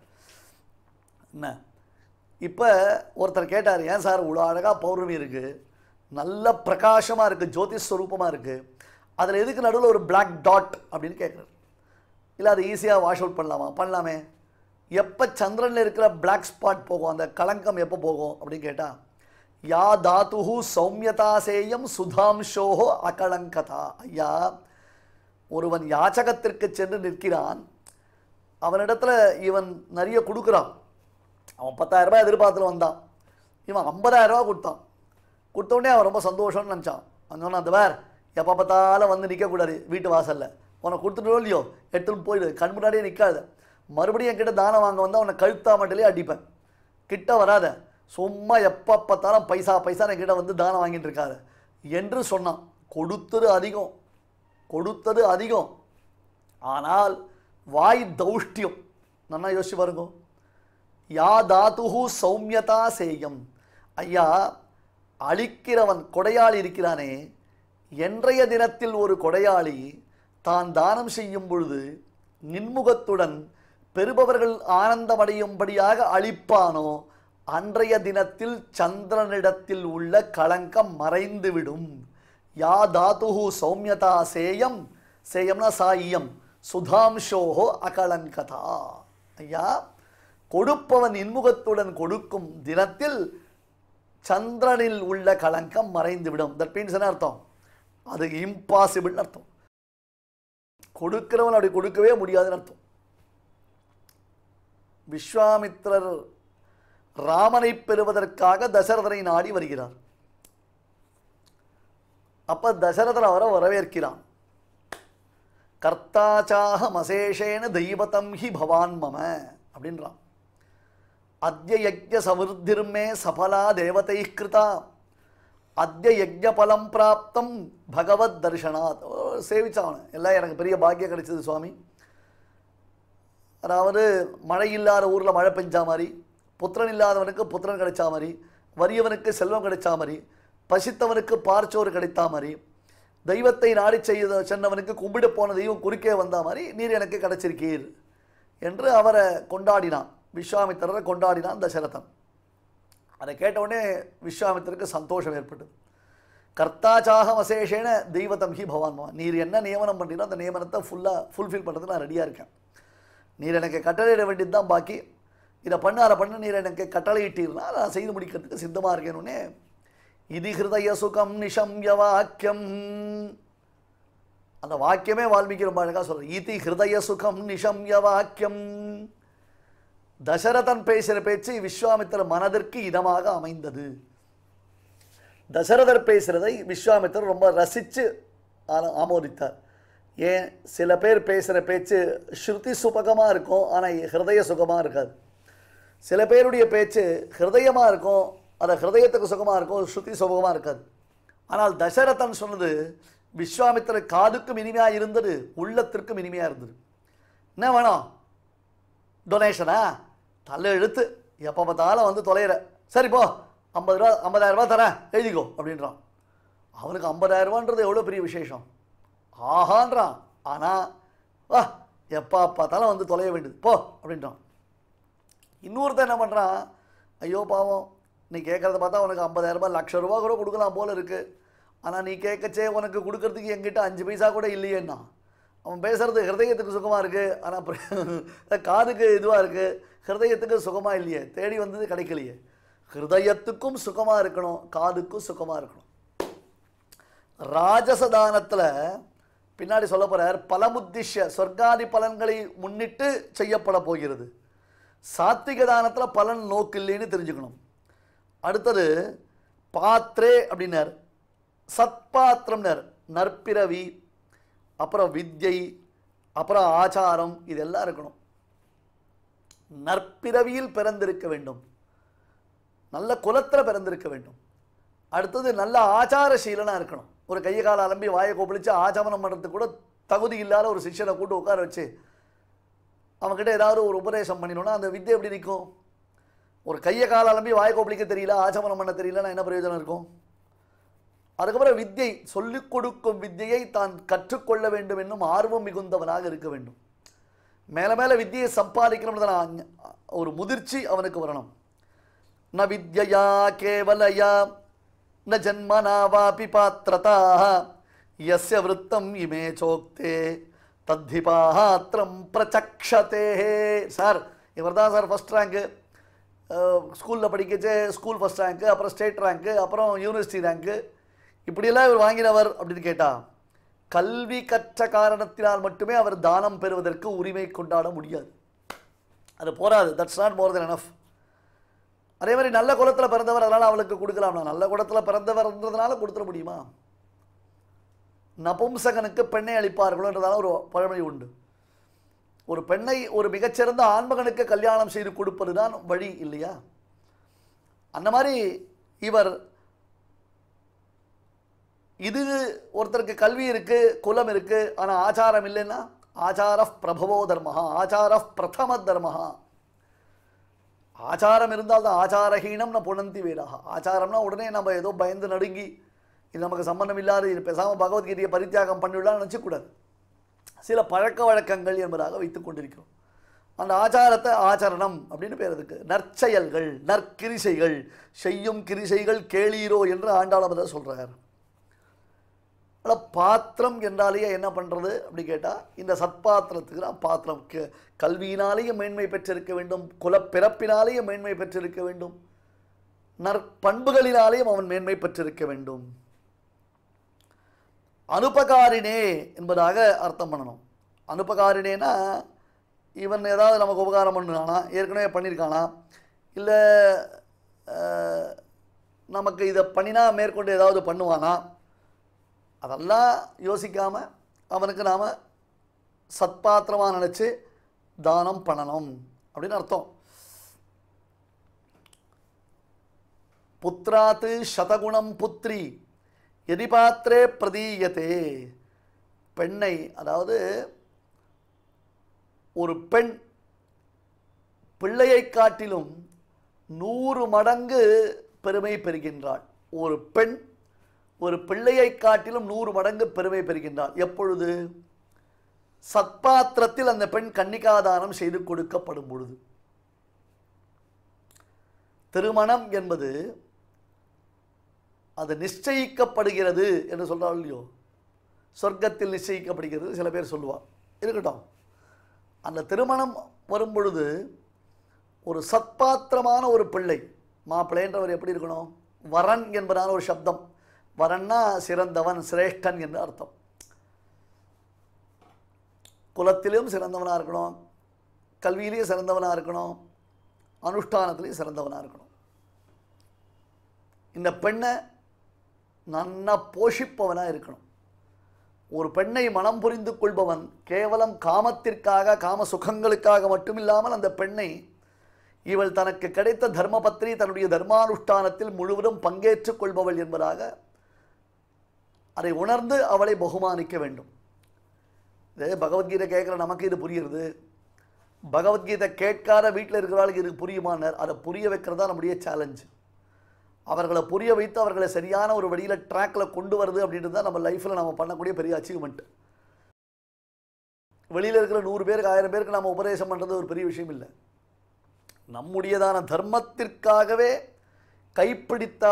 என்ன இப்போ ஒருத்தர் கேட்டார் ஏன் சார் இவ்வளோ அழகாக பௌர்ணமி இருக்குது நல்ல பிரகாசமாக இருக்குது ஜோதிஷ் ஸ்வரூபமாக இருக்குது அதில் எதுக்கு நடுவில் ஒரு பிளாக் டாட் அப்படின்னு கேட்குறாரு இல்லை அதை ஈஸியாக வாஷ் அவுட் பண்ணலாமா பண்ணலாமே எப்போ சந்திரனில் இருக்கிற பிளாக் ஸ்பாட் போகும் அந்த களங்கம் எப்போ போகும் அப்படின்னு கேட்டால் யா தாத்துஹு சௌமியதாசேயம் சுதாம்சோஹோ அகலங்கதா ஐயா ஒருவன் யாச்சகத்திற்கு சென்று நிற்கிறான் அவனிடத்துல இவன் நிறைய கொடுக்குறான் அவன் பத்தாயிரம் ரூபாய் எதிர்பார்த்துட்டு வந்தான் இவன் ஐம்பதாயிரம் ரூபாய் கொடுத்தான் கொடுத்த உடனே அவன் ரொம்ப சந்தோஷம்னு நினச்சான் அவன் சொன்னான் அந்த வேர் எப்போ பார்த்தாலும் வந்து நிற்கக்கூடாது வீட்டு வாசலில் உனக்கு கொடுத்துட்டோ இல்லையோ எடுத்துன்னு போயிடு கண் முன்னாடியே நிற்காத மறுபடியும் என்கிட்ட தானம் வாங்க வந்தால் உன்னை கழுத்தா மட்டும் அடிப்பேன் கிட்ட வராத சும்மா எப்போ பார்த்தாலும் பைசா பைசா என்கிட்ட வந்து தானம் வாங்கிட்டு இருக்காத என்று சொன்னான் கொடுத்தது அதிகம் கொடுத்தது அதிகம் ஆனால் வாய் தௌஷ்டியம் நல்லா யோசிச்சு பாருங்க யா தாத்துஹு சௌமியதா சேயம் ஐயா அழிக்கிறவன் கொடையாளி இருக்கிறானே என்றைய தினத்தில் ஒரு கொடையாளி தான் தானம் செய்யும் பொழுது நின்முகத்துடன் பெறுபவர்கள் ஆனந்தமடையும்படியாக அளிப்பானோ அன்றைய தினத்தில் சந்திரனிடத்தில் உள்ள களங்கம் மறைந்துவிடும் யா தாத்துஹு சௌமியதா சேயம் சேயம்னா சாயியம் சுதாம்சோஹோ அகலங்கதா ஐயா கொடுப்பவன் இன்முகத்துடன் கொடுக்கும் தினத்தில் சந்திரனில் உள்ள களங்கம் மறைந்துவிடும் தட் மீன்ஸ் என்ன அர்த்தம் அது இம்பாசிபிள்னு அர்த்தம் கொடுக்கிறவன் அப்படி கொடுக்கவே முடியாதுன்னு அர்த்தம் விஸ்வாமித்திரர் ராமனை பெறுவதற்காக தசரதனை நாடி வருகிறார் அப்ப தசரதர் அவரை வரவேற்கிறான் கர்த்தாச்சாகம் அசேஷேன தெய்வதம் ஹி பவான் மம அப்படின்றான் அத்ய யஜ்ய சமிருத்திர்மே சபலா தேவதை கிருதா அத்ய யஜ்ய பலம் பிராப்தம் பகவத் தர்ஷனாத் சேவிச்சான் எல்லாம் எனக்கு பெரிய பாக்கியம் கிடைச்சது சுவாமி அதாவது மழை இல்லாத ஊரில் மழை பெஞ்சா மாதிரி புத்திரன் இல்லாதவனுக்கு புத்திரன் கிடைச்சா மாதிரி வறியவனுக்கு செல்வம் கிடைச்சா மாதிரி பசித்தவனுக்கு பார்ச்சோறு கிடைத்தா மாதிரி தெய்வத்தை நாடி செய்த சென்றவனுக்கு கும்பிட போன தெய்வம் குறுக்கே வந்த மாதிரி நீர் எனக்கு கிடைச்சிருக்கீர் என்று அவரை கொண்டாடினான் விஸ்வாமித்திரரை கொண்டாடினான் தசரதன் அதை கேட்டவுடனே விஸ்வாமித்திரருக்கு சந்தோஷம் ஏற்பட்டது கர்த்தாச்சாகம் அசேஷேன தெய்வதம் ஹி பவான் மகன் நீர் என்ன நியமனம் பண்ணுறீங்களோ அந்த நியமனத்தை ஃபுல்லாக ஃபுல்ஃபில் பண்ணுறதுக்கு நான் ரெடியாக இருக்கேன் நீர் எனக்கு கட்டளையிட வேண்டியது தான் பாக்கி இதை பண்ண அதை பண்ண நீர் எனக்கு கட்டளையிட்டீர்னா நான் செய்து முடிக்கிறதுக்கு சித்தமாக இருக்கேன்னு இது ஹிருதய சுகம் நிஷம்ய வாக்கியம் அந்த வாக்கியமே வால்மீகி ரொம்ப அழகாக சொல்கிறார் இதி ஹிருதய சுகம் நிஷம்ய வாக்கியம் தசரதன் பேசுகிற பேச்சு விஸ்வாமித்திர மனதிற்கு இதமாக அமைந்தது தசரதர் பேசுகிறதை விஸ்வாமித்திரர் ரொம்ப ரசித்து ஆமோதித்தார் ஏன் சில பேர் பேசுகிற பேச்சு ஸ்ருதி சுபகமாக இருக்கும் ஆனால் ஹிருதய சுகமாக இருக்காது சில பேருடைய பேச்சு ஹிருதயமாக இருக்கும் அது ஹிருதயத்துக்கு சுகமாக இருக்கும் ஸ்ருதி சுபகமாக இருக்காது ஆனால் தசரதன் சொன்னது விஸ்வாமித்திர காதுக்கும் இனிமையாக இருந்தது உள்ளத்திற்கும் இனிமையாக இருந்தது என்ன வேணும் டொனேஷனா தலை எழுத்து எப்போ பார்த்தாலும் வந்து தொலைகிற சரி போ ஐம்பது ரூபா ஐம்பதாயிரம் ரூபா தரேன் எழுதிக்கோ அப்படின்றான் அவனுக்கு ஐம்பதாயிரம் ரூபான்றது எவ்வளோ பெரிய விசேஷம் ஆஹான்றான் ஆனால் வா எப்போ பார்த்தாலும் வந்து தொலைய வேண்டியது போ அப்படின்றான் இன்னொருத்தன் என்ன பண்ணுறான் ஐயோ பாவம் நீ கேட்குறத பார்த்தா உனக்கு ஐம்பதாயிரம் ரூபாய் லட்ச ரூபா கூட கொடுக்கலாம் போல இருக்குது ஆனால் நீ கேட்கச்சே உனக்கு கொடுக்கறதுக்கு எங்கிட்ட அஞ்சு பைசா கூட இல்லையேன்னா அவன் பேசுறது ஹிருதயத்துக்கு சுகமாக இருக்குது ஆனால் காதுக்கு இதுவாக இருக்குது ஹிருதயத்துக்கு சுகமாக இல்லையே தேடி வந்தது கிடைக்கலையே ஹிருதயத்துக்கும் சுகமாக இருக்கணும் காதுக்கும் சுகமாக இருக்கணும் ராஜசதானத்தில் பின்னாடி சொல்ல போறார் பலமுத்திஷ்ய சொர்க்காதி பலன்களை முன்னிட்டு செய்யப்பட போகிறது சாத்விக தானத்தில் பலன் நோக்கு இல்லைன்னு தெரிஞ்சுக்கணும் அடுத்தது பாத்ரே அப்படின்னார் சத்பாத்திரம்னார் நற்பிறவி அப்புறம் வித்யை அப்புறம் ஆச்சாரம் இதெல்லாம் இருக்கணும் நற்பிறவியில் பிறந்திருக்க வேண்டும் நல்ல குலத்தில் பிறந்திருக்க வேண்டும் அடுத்தது நல்ல ஆச்சாரசீலனாக இருக்கணும் ஒரு கையை காலை அலம்பி வாயை கொப்பளிச்சு ஆச்சமனம் பண்ணுறதுக்கு கூட தகுதி இல்லாத ஒரு சிஷ்யனை கூட்டு உட்கார வச்சு அவன்கிட்ட ஏதாவது ஒரு உபதேசம் பண்ணினோன்னா அந்த வித்தை எப்படி நிற்கும் ஒரு கையை காலை அலம்பி வாயை கொப்பளிக்க தெரியல ஆச்சமனம் பண்ண தெரியலன்னா என்ன பிரயோஜனம் இருக்கும் அதுக்கப்புறம் வித்யை சொல்லிக் கொடுக்கும் வித்தியை தான் கற்றுக்கொள்ள வேண்டும் என்னும் ஆர்வம் மிகுந்தவனாக இருக்க வேண்டும் மேலே மேலே வித்தியை சம்பாதிக்கணும்னு ஒரு முதிர்ச்சி அவனுக்கு வரணும் ந வித்யயா கேவலயா ந ஜன்மனா வாபி பாத்திரதா யஸ்ய விருத்தம் இமே சோக்தே தத்தி பாத்திரம் பிரச்சக்ஷதே சார் இவர் தான் சார் ஃபஸ்ட் ரேங்க்கு ஸ்கூலில் படிக்கச்சே ஸ்கூல் ஃபஸ்ட் ரேங்க்கு அப்புறம் ஸ்டேட் ரேங்க்கு அப்புறம் யூனிவர்சிட்டி ரேங்க்கு இப்படியெல்லாம் இவர் வாங்கினவர் அப்படின்னு கேட்டா கல்வி கற்ற காரணத்தினால் மட்டுமே அவர் தானம் பெறுவதற்கு உரிமை கொண்டாட முடியாது அது போராது that's not more then enough அதே மாதிரி நல்ல குலத்தில் பிறந்தவர் அதனால் அவளுக்கு கொடுக்கலாம்னா நல்ல குலத்தில் பிறந்தவர்ன்றதுனால கொடுத்துட முடியுமா நபும்சகனுக்கு பெண்ணை அளிப்பார்கள்ன்றதால ஒரு பழமொழி உண்டு ஒரு பெண்ணை ஒரு மிகச்சிறந்த ஆண்மகனுக்கு கல்யாணம் செய்து கொடுப்பது தான் வழி இல்லையா அந்த மாதிரி இவர் இது ஒருத்தருக்கு கல்வி இருக்கு குலம் இருக்கு ஆனால் ஆச்சாரம் இல்லைன்னா ஆச்சார பிரபவோ தர்மஹா ஆச்சார பிரதம தர்மஹா ஆச்சாரம் இருந்தால் தான் ஆச்சாரஹீனம்னு புணந்தி வேடாக ஆச்சாரம்னா உடனே நம்ம ஏதோ பயந்து நடுங்கி இது நமக்கு சம்பந்தம் இல்லாத இது பேசாமல் பகவத்கீதையை பரித்தியாகம் பண்ணிவிடலாம்னு நினச்சக்கூடாது சில பழக்க வழக்கங்கள் என்பதாக வைத்துக் கொண்டிருக்கிறோம் அந்த ஆச்சாரத்தை ஆச்சரணம் அப்படின்னு பேர் அதுக்கு நற்செயல்கள் நற்கிரிசைகள் செய்யும் கிரிசைகள் கேளீரோ என்று ஆண்டாளபதர் சொல்கிறார் ஆனால் பாத்திரம் என்றாலேயே என்ன பண்ணுறது அப்படி கேட்டால் இந்த சத்பாத்திரத்துக்கு தான் பாத்திரம் க- கல்வியினாலேயே மேன்மை பெற்றிருக்க வேண்டும் குலப்பிறப்பினாலேயே மேன்மை பெற்றிருக்க வேண்டும் நற்பண்புகளினாலேயும் அவன் மேன்மை பெற்றிருக்க வேண்டும் அனுபகாரினே என்பதாக அர்த்தம் பண்ணணும் அனுபகாரினேனா இவன் ஏதாவது நமக்கு உபகாரம் பண்ணுறானா ஏற்கனவே பண்ணியிருக்கானா இல்லை அஹ், நமக்கு இதை பண்ணினா மேற்கொண்டு ஏதாவது பண்ணுவானா அதெல்லாம் யோசிக்காமல் அவனுக்கு நாம் சத்பாத்திரமாக நினச்சி தானம் பண்ணணும் அப்படின்னு அர்த்தம் புத்ராத்து சதகுணம் புத்ரி எதிபாத்திரே பிரதீயத்தே பெண்ணை அதாவது ஒரு பெண் பிள்ளையை காட்டிலும் நூறு மடங்கு பெருமை பெறுகின்றாள் ஒரு பெண் ஒரு பிள்ளையை காட்டிலும் நூறு மடங்கு பெருமை பெறுகின்றாள் எப்பொழுது சத்பாத்திரத்தில் அந்த பெண் கன்னிகாதானம் செய்து கொடுக்கப்படும் பொழுது திருமணம் என்பது அது நிச்சயிக்கப்படுகிறது என்று சொல்கிறாள் இல்லையோ சொர்க்கத்தில் நிச்சயிக்கப்படுகிறது சில பேர் சொல்லுவாள் இருக்கட்டும் அந்த திருமணம் வரும் பொழுது ஒரு சத்பாத்திரமான ஒரு பிள்ளை மாப்பிள்ளைன்றவர் எப்படி இருக்கணும் வரன் என்பதான ஒரு சப்தம் வரன்னா சிறந்தவன் சிரேஷ்டன் என்று அர்த்தம் குலத்திலும் சிறந்தவனாக இருக்கணும் கல்வியிலையும் சிறந்தவனாக இருக்கணும் அனுஷ்டானத்திலையும் சிறந்தவனாக இருக்கணும் இந்த பெண்ணை நன்னா போஷிப்பவனாக இருக்கணும் ஒரு பெண்ணை மனம் புரிந்து கொள்பவன் கேவலம் காமத்திற்காக காம சுகங்களுக்காக மட்டுமில்லாமல் அந்த பெண்ணை இவள் தனக்கு கிடைத்த தர்மபத்ரி தன்னுடைய தர்மானுஷ்டானத்தில் முழுவதும் பங்கேற்றுக் கொள்பவள் என்பதாக அதை உணர்ந்து அவளை பகுமானிக்க வேண்டும் இது பகவத்கீதை கேட்குற நமக்கு இது புரியுறது பகவத்கீதை கேட்காத வீட்டில் இருக்கிறவர்களுக்கு இது புரியுமானர் அதை புரிய வைக்கிறது தான் நம்முடைய சேலஞ்சு அவர்களை புரிய வைத்து அவர்களை சரியான ஒரு வழியில் ட்ராக்கில் கொண்டு வருது அப்படின்றது தான் நம்ம லைஃப்பில் நம்ம பண்ணக்கூடிய பெரிய அச்சீவ்மெண்ட் வெளியில் இருக்கிற நூறு பேருக்கு ஆயிரம் பேருக்கு நம்ம உபதேசம் பண்ணுறது ஒரு பெரிய விஷயம் இல்லை நம்முடையதான தர்மத்திற்காகவே கைப்பிடித்த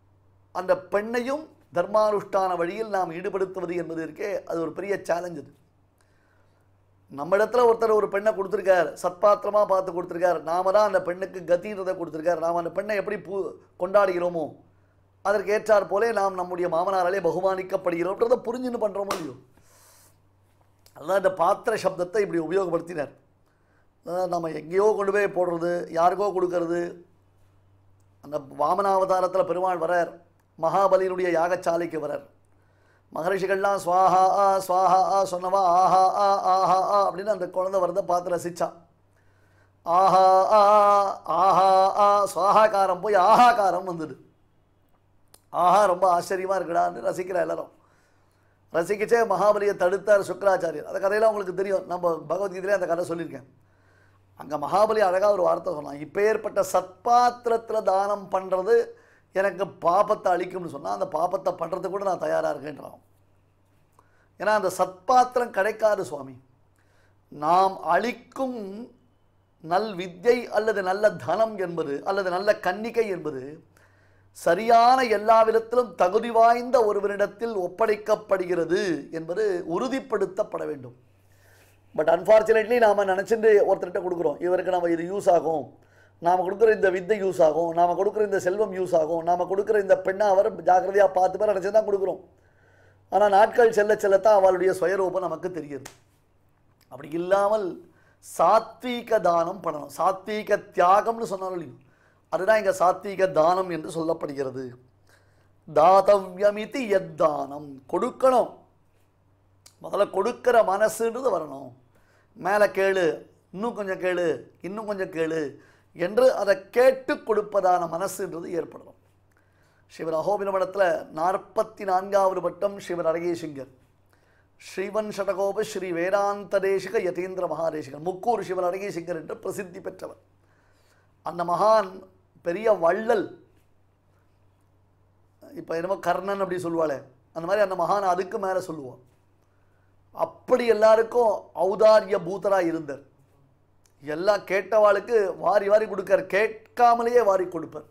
அந்த பெண்ணையும் தர்மானுஷ்டான வழியில் நாம் ஈடுபடுத்துவது என்பது இருக்கே அது ஒரு பெரிய சேலஞ்ச் அது நம்ம இடத்துல ஒருத்தர் ஒரு பெண்ணை கொடுத்துருக்கார் சத்பாத்திரமாக பார்த்து கொடுத்துருக்கார் நாம தான் அந்த பெண்ணுக்கு கத்தின்றதை கொடுத்துருக்கார் நாம் அந்த பெண்ணை எப்படி பூ கொண்டாடுகிறோமோ அதற்கு ஏற்றாற் போலே நாம் நம்முடைய மாமனாராலே பகுமானிக்கப்படுகிறோன்றதை புரிஞ்சுன்னு பண்ணுறோமோ இல்லையோ அதான் இந்த பாத்திர சப்தத்தை இப்படி உபயோகப்படுத்தினார் அதான் நம்ம எங்கேயோ கொண்டு போய் போடுறது யாருக்கோ கொடுக்கறது அந்த வாமனாவதாரத்தில் பெருமாள் வரார் மகாபலியினுடைய யாகச்சாலைக்கு வரார் மகரிஷிகள்லாம் ஸ்வாஹா ஆ ஸ்வாஹா ஆ சொன்னவா ஆஹா ஆ ஆஹா ஆ அப்படின்னு அந்த குழந்தை வரதை பார்த்து ரசிச்சா ஆஹா ஆ ஆஹா ஆ சுவாகாக்காரம் போய் ஆஹாக்காரம் வந்துடு ஆஹா ரொம்ப ஆச்சரியமாக இருக்குடான்னு ரசிக்கிறா எல்லாரும் ரசிக்கிச்சே மகாபலியை தடுத்தார் சுக்கராச்சாரியர் அந்த கதையெல்லாம் உங்களுக்கு தெரியும் நம்ம பகவத்கீதையிலே அந்த கதை சொல்லியிருக்கேன் அங்கே மகாபலி அழகாக ஒரு வார்த்தை சொன்னான் இப்போ ஏற்பட்ட சத்பாத்திரத்தில் தானம் பண்ணுறது எனக்கு பாபத்தை அழிக்கும்னு சொன்னால் அந்த பாபத்தை பண்ணுறதுக்கு கூட நான் தயாராக இருக்கேன்றான் ஏன்னா அந்த சத்பாத்திரம் கிடைக்காது சுவாமி நாம் அளிக்கும் நல் வித்யை அல்லது நல்ல தனம் என்பது அல்லது நல்ல கன்னிகை என்பது சரியான எல்லா விதத்திலும் தகுதி வாய்ந்த ஒருவரிடத்தில் ஒப்படைக்கப்படுகிறது என்பது உறுதிப்படுத்தப்பட வேண்டும் பட் அன்ஃபார்ச்சுனேட்லி நாம் நினச்சிட்டு ஒருத்தர்கிட்ட கொடுக்குறோம் இவருக்கு நம்ம இது யூஸ் ஆகும் நாம் கொடுக்குற இந்த வித்தை யூஸ் ஆகும் நாம் கொடுக்குற இந்த செல்வம் யூஸ் ஆகும் நாம் கொடுக்குற இந்த பெண்ணை அவர் ஜாக்கிரதையாக பார்த்து பேர் நினச்சி தான் கொடுக்குறோம் ஆனால் நாட்கள் செல்ல செல்லத்தான் அவளுடைய சுயரூபம் நமக்கு தெரியுது அப்படி இல்லாமல் சாத்வீக தானம் பண்ணணும் சாத்வீக தியாகம்னு சொன்னாலும் இல்லையோ அதுதான் இங்கே சாத்வீக தானம் என்று சொல்லப்படுகிறது தாதவ்யமிதி எத்தானம் கொடுக்கணும் முதல்ல கொடுக்கிற மனசுன்றது வரணும் மேலே கேளு இன்னும் கொஞ்சம் கேளு இன்னும் கொஞ்சம் கேளு என்று அதை கேட்டு கொடுப்பதான மனசுன்றது ஏற்படணும் சிவர் அகோபினமடத்தில் நாற்பத்தி நான்காவது பட்டம் சிவர் அழகேசிங்கர் ஸ்ரீவன் ஷடகோப ஸ்ரீ வேதாந்த தேசிக யதீந்திர மகாதேசிகர் முக்கூர் சிவர் அழகேசிங்கர் என்று பிரசித்தி பெற்றவர் அந்த மகான் பெரிய வள்ளல் இப்போ என்னமோ கர்ணன் அப்படி சொல்லுவாளே அந்த மாதிரி அந்த மகான் அதுக்கு மேலே சொல்லுவான் அப்படி எல்லாருக்கும் ஔதாரிய பூதராக இருந்தார் எல்லாம் கேட்டவாளுக்கு வாரி வாரி கொடுக்கார் கேட்காமலேயே வாரி கொடுப்பார்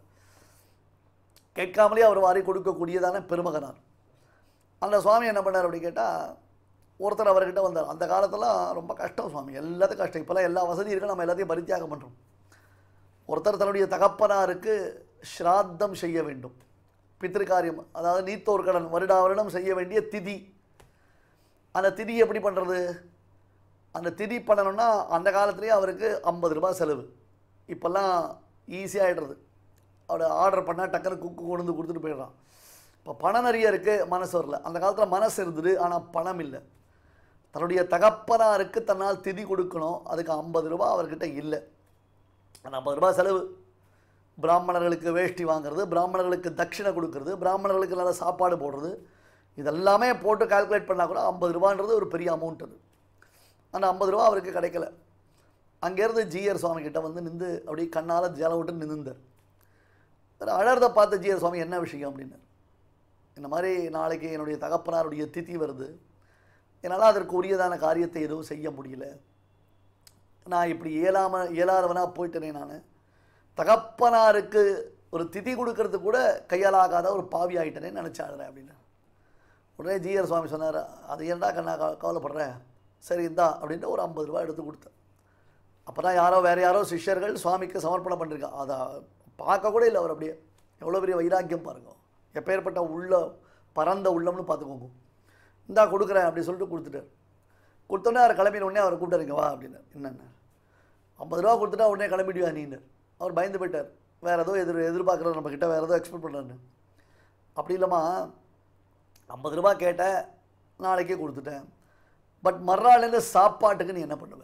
கேட்காமலே அவர் வாரி கொடுக்கக்கூடியதான பெருமகனார் அந்த சுவாமி என்ன பண்ணார் அப்படி கேட்டால் ஒருத்தர் அவர்கிட்ட வந்தார் அந்த காலத்துலாம் ரொம்ப கஷ்டம் சுவாமி எல்லாத்துக்கும் கஷ்டம் இப்போல்லாம் எல்லா வசதியும் இருக்கு நம்ம எல்லாத்தையும் பரித்தியாகம் பண்ணுறோம் ஒருத்தர் தன்னுடைய தகப்பனாருக்கு ஸ்ராத்தம் செய்ய வேண்டும் பித்திருக்காரியம் அதாவது நீத்தோர் கடன் வருடா வருடம் செய்ய வேண்டிய திதி அந்த திதி எப்படி பண்ணுறது அந்த திதி பண்ணணும்னா அந்த காலத்துலேயே அவருக்கு ஐம்பது ரூபாய் செலவு இப்போல்லாம் ஈஸியாகிடுறது அவரை ஆர்டர் பண்ணால் டக்குன்னு குக்கு கொண்டு வந்து கொடுத்துட்டு போயிடுறான் இப்போ பணம் நிறைய இருக்குது மனசு வரல அந்த காலத்தில் மனசு இருந்தது ஆனால் பணம் இல்லை தன்னுடைய தகப்பனாருக்கு தன்னால் திதி கொடுக்கணும் அதுக்கு ஐம்பது ரூபா அவர்கிட்ட இல்லை அந்த ஐம்பது ரூபாய் செலவு பிராமணர்களுக்கு வேஷ்டி வாங்குறது பிராமணர்களுக்கு தட்சிணை கொடுக்கறது பிராமணர்களுக்கு நல்ல சாப்பாடு போடுறது இதெல்லாமே போட்டு கால்குலேட் பண்ணால் கூட ஐம்பது ரூபான்றது ஒரு பெரிய அமௌண்ட் அது அந்த ஐம்பது ரூபா அவருக்கு கிடைக்கல அங்கேருந்து ஜிஆர் சுவாமி கிட்ட வந்து நின்று அப்படியே கண்ணால் ஜலம் விட்டு நின்றுந்தார் அழறதை பார்த்த ஜிஆர் சுவாமி என்ன விஷயம் அப்படின்னார் இந்த மாதிரி நாளைக்கு என்னுடைய தகப்பனாருடைய திதி வருது என்னால் அதற்கு உரியதான காரியத்தை எதுவும் செய்ய முடியல நான் இப்படி இயலாம இயலாதவனாக போயிட்டேனே நான் தகப்பனாருக்கு ஒரு திதி கொடுக்கறது கூட கையாலாகாத ஒரு பாவி ஆகிட்டேனே நினச்சாடுறேன் அப்படின்னு உடனே ஜிஆர் சுவாமி சொன்னார் அது ஏன்டா கண்ணா கவ- கவலைப்படுற சரி இந்தா அப்படின்ட்டு ஒரு ஐம்பது ரூபாய் எடுத்து கொடுத்தேன் அப்போ தான் யாரோ வேறு யாரோ சிஷ்யர்கள் சுவாமிக்கு சமர்ப்பணம் பண்ணிருக்கா அதை பார்க்க கூட இல்லை அவர் அப்படியே எவ்வளோ பெரிய வைராக்கியம் பாருங்க எப்பேற்பட்ட உள்ள பரந்த உள்ளம்னு பார்த்துக்கோங்க இந்தா கொடுக்குறேன் அப்படி சொல்லிட்டு கொடுத்துட்டார் கொடுத்தோன்னே அவர் கிளம்பின உடனே அவர் கூப்பிட்டாருங்க வா அப்படின்னார் என்னென்ன ஐம்பது ரூபா கொடுத்துட்டா உடனே கிளம்பிடுவா நீன்னார் அவர் பயந்து போயிட்டார் வேறு ஏதோ எதிர் எதிர்பார்க்குறாரு நம்ம கிட்ட வேறு ஏதோ எக்ஸ்பெக்ட் பண்ணுறாரு அப்படி இல்லைம்மா ஐம்பது ரூபா கேட்டேன் நாளைக்கே கொடுத்துட்டேன் பட் மறுநாள்லேருந்து சாப்பாட்டுக்கு நீ என்ன பண்ணுவ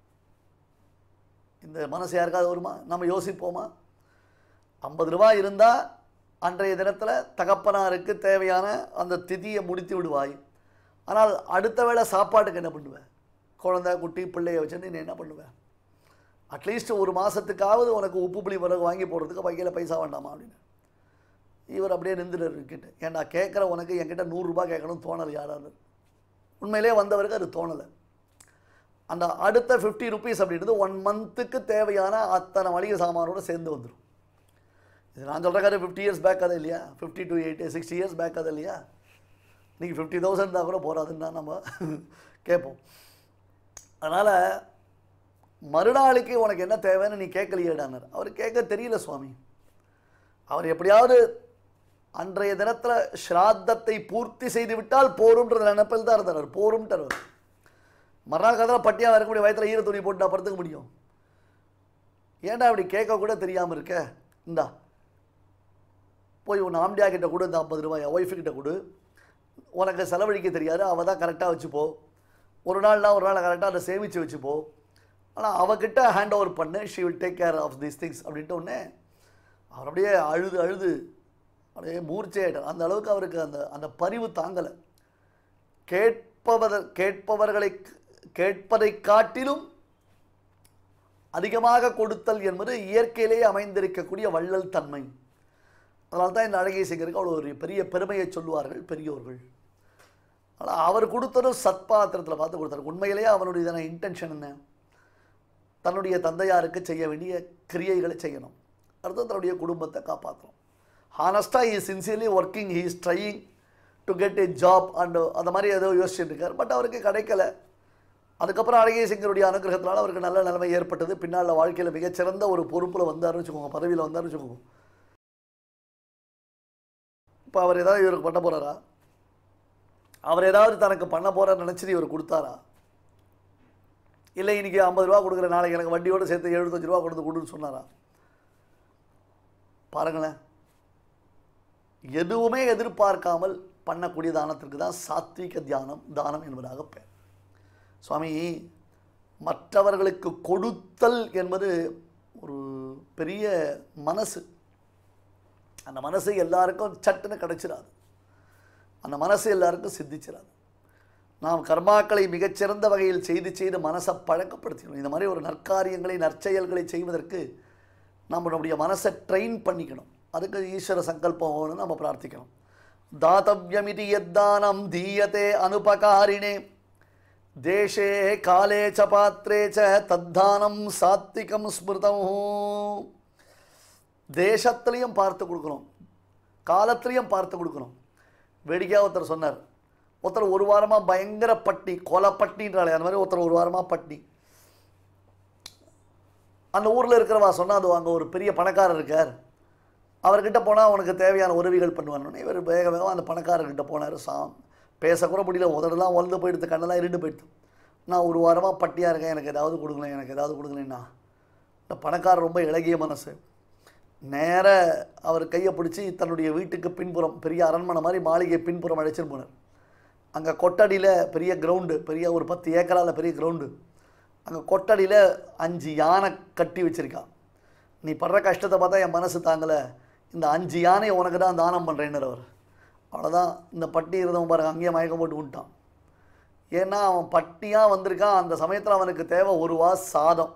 இந்த மனசு யாருக்காவது வருமா நம்ம யோசிப்போமா ஐம்பது ரூபா இருந்தால் அன்றைய தினத்தில் தகப்பனாருக்கு தேவையான அந்த திதியை முடித்து விடுவாய் ஆனால் அடுத்த வேளை சாப்பாட்டுக்கு என்ன பண்ணுவேன் குழந்தை குட்டி பிள்ளைய வச்சுட்டு நீ என்ன பண்ணுவேன் அட்லீஸ்ட் ஒரு மாதத்துக்காவது உனக்கு உப்பு புளி பிறகு வாங்கி போடுறதுக்கு பைக்கையில் பைசா வேண்டாமா அப்படின்னு இவர் அப்படியே நின்றுட்டு கிட்ட ஏன்டா கேட்குற உனக்கு என்கிட்ட நூறுரூபா கேட்கணும் தோணலை யாராவது உண்மையிலே வந்தவருக்கு அது தோணலை அந்த அடுத்த ஃபிஃப்டி ருபீஸ் அப்படின்றது ஒன் மந்த்துக்கு தேவையான அத்தனை மளிகை சாமானோட சேர்ந்து வந்துடும் இது நான் சொல்கிற கதை ஃபிஃப்டி இயர்ஸ் பேக் கதை இல்லையா fifty to eighty sixty years back கதை இல்லையா நீங்கள் ஃபிஃப்டி தௌசண்ட் தான் கூட போகாதுன்னு தான் நம்ம கேட்போம் அதனால் மறுநாளைக்கு உனக்கு என்ன தேவைன்னு நீ கேட்கலையேடானார் அவர் கேட்க தெரியல சுவாமி அவர் எப்படியாவது அன்றைய தினத்தில் ஸ்ராத்தத்தை பூர்த்தி செய்து விட்டால் போரும்ன்ற நினைப்பில் தான் இருந்தார் அவர் போரும்ட்டார் அவர் மறுநாள் கதில் பட்டியாக இருக்க முடியும் வயத்தில் ஈர துணி போட்டு படுத்துக்க முடியும் ஏன்டா அப்படி கேட்க கூட தெரியாமல் இருக்க இந்தா போய் உன் ஆம்டியா கிட்ட கொடு இந்த ஐம்பது ரூபாய் ஒய்ஃபு கிட்ட கொடு உனக்கு செலவழிக்க தெரியாது அவள் தான் கரெக்டாக வச்சுப்போ ஒரு நாள்னா ஒரு நாள் கரெக்டாக அதை சேமித்து வச்சுப்போ ஆனால் அவகிட்ட ஹேண்ட் ஓவர் பண்ணு she will take care of these things அப்படின்ட்டு உடனே அவர் அப்படியே அழுது அழுது அப்படியே மூர்ச்சையாயிட்டார் அந்த அளவுக்கு அவருக்கு அந்த அந்த பரிவு தாங்கலை கேட்பவர் கேட்பவர்களை கேட்பதை காட்டிலும் அதிகமாக கொடுத்தல் என்பது இயற்கையிலேயே அமைந்திருக்கக்கூடிய வள்ளல் தன்மை அதனால தான் இந்த அழகிய சிங்கருக்கு அவ்வளோ ஒரு பெரிய பெருமையை சொல்லுவார்கள் பெரியோர்கள் ஆனால் அவர் கொடுத்ததும் சத்பாத்திரத்தில் பார்த்து கொடுத்தார் உண்மையிலேயே அவனுடைய இதான இன்டென்ஷன் என்ன தன்னுடைய தந்தையாருக்கு செய்ய வேண்டிய கிரியைகளை செய்யணும் அடுத்து தன்னுடைய குடும்பத்தை காப்பாற்றணும் ஹானஸ்டாக is sincerely working he is trying to get a job and அந்த மாதிரி ஏதோ யோசிச்சுட்டு இருக்கார் பட் அவருக்கு கிடைக்கல அதுக்கப்புறம் அழகிய சிங்கருடைய அனுகிரகத்தினால அவருக்கு நல்ல நிலைமை ஏற்பட்டது பின்னால் வாழ்க்கையில் மிகச்சிறந்த ஒரு பொறுப்பில் வந்தார்னு வச்சுக்கோங்க பதவியில் வந்தார்னு வச்சுக்கோங்க இப்போ அவர் ஏதாவது இவருக்கு பண்ண போகிறாரா அவர் ஏதாவது தனக்கு பண்ண போகிறார் நினச்சிட்டு இவர் கொடுத்தாரா இல்லை இன்னைக்கு ஐம்பது ரூபா கொடுக்குற நாளைக்கு எனக்கு வண்டியோடு சேர்த்து எழுபத்தஞ்சு ரூபா கொடுத்து கொடுன்னு சொன்னாரா பாருங்களேன் எதுவுமே எதிர்பார்க்காமல் பண்ணக்கூடிய தானத்திற்கு தான் சாத்விக தியானம் தானம் என்பதாக பெயர் சுவாமி மற்றவர்களுக்கு கொடுத்தல் என்பது ஒரு பெரிய மனசு அந்த மனசு எல்லாருக்கும் சட்டுன்னு கிடைச்சிடாது அந்த மனசு எல்லாருக்கும் சித்திச்சிடாது நாம் கர்மாக்களை மிகச்சிறந்த வகையில் செய்து செய்து மனசை பழக்கப்படுத்திக்கணும் இந்த மாதிரி ஒரு நற்காரியங்களை நற்செயல்களை செய்வதற்கு நம்ம நம்முடைய மனசை ட்ரெயின் பண்ணிக்கணும் அதுக்கு ஈஸ்வர சங்கல்பம் வேணும்னு நம்ம பிரார்த்திக்கணும் தாத்தவியமிதி யத்தானம் தீயத்தே அனுபகாரிணே தேசே காலே ச பாத்திரே ச தத்தானம் சாத்விகம் ஸ்மிருதம் தேசத்துலேயும் பார்த்து கொடுக்கணும் காலத்துலேயும் பார்த்து கொடுக்கணும் வேடிக்கையாக ஒருத்தர் சொன்னார் ஒருத்தர் ஒரு வாரமாக பயங்கர பட்டி கொலை பட்டின்றாலே அந்த மாதிரி ஒருத்தர் ஒரு வாரமாக பட்டி அந்த ஊரில் இருக்கிறவா சொன்னால் அது அங்கே ஒரு பெரிய பணக்காரர் இருக்கார் அவர்கிட்ட போனால் அவனுக்கு தேவையான உதவிகள் பண்ணுவான்னு இவர் வேக வேகமாக அந்த பணக்காரர்கிட்ட போனார் சாம் பேசக்கூட முடியல உதடெல்லாம் ஒழுந்து போயிடுது கண்ணெல்லாம் இருண்டு போயிடுது நான் ஒரு வாரமாக பட்டியாக இருக்கேன் எனக்கு ஏதாவது கொடுங்களேன் எனக்கு ஏதாவது கொடுங்களேன்னா இந்த பணக்காரர் ரொம்ப இளகிய மனசு நேர அவர் கையை பிடிச்சி தன்னுடைய வீட்டுக்கு பின்புறம் பெரிய அரண்மனை மாதிரி மாளிகை பின்புறம் அழைச்சிட்டு போனார் அங்கே கொட்டடியில் பெரிய கிரவுண்டு பெரிய ஒரு பத்து ஏக்கரால பெரிய கிரவுண்டு அங்கே கொட்டடியில் அஞ்சு யானை கட்டி வச்சிருக்கான் நீ படுற கஷ்டத்தை பார்த்தா என் மனசு தாங்கலை இந்த அஞ்சு யானையை உனக்கு தான் தானம் பண்ணுறேன்னு அவர் அவ்வளோதான் இந்த பட்டி இருந்தவன் பாருங்க அங்கேயே மயக்கம் போட்டு விட்டான் ஏன்னா அவன் பட்டியாக வந்திருக்கான் அந்த சமயத்தில் அவனுக்கு தேவை ஒரு வா சாதம்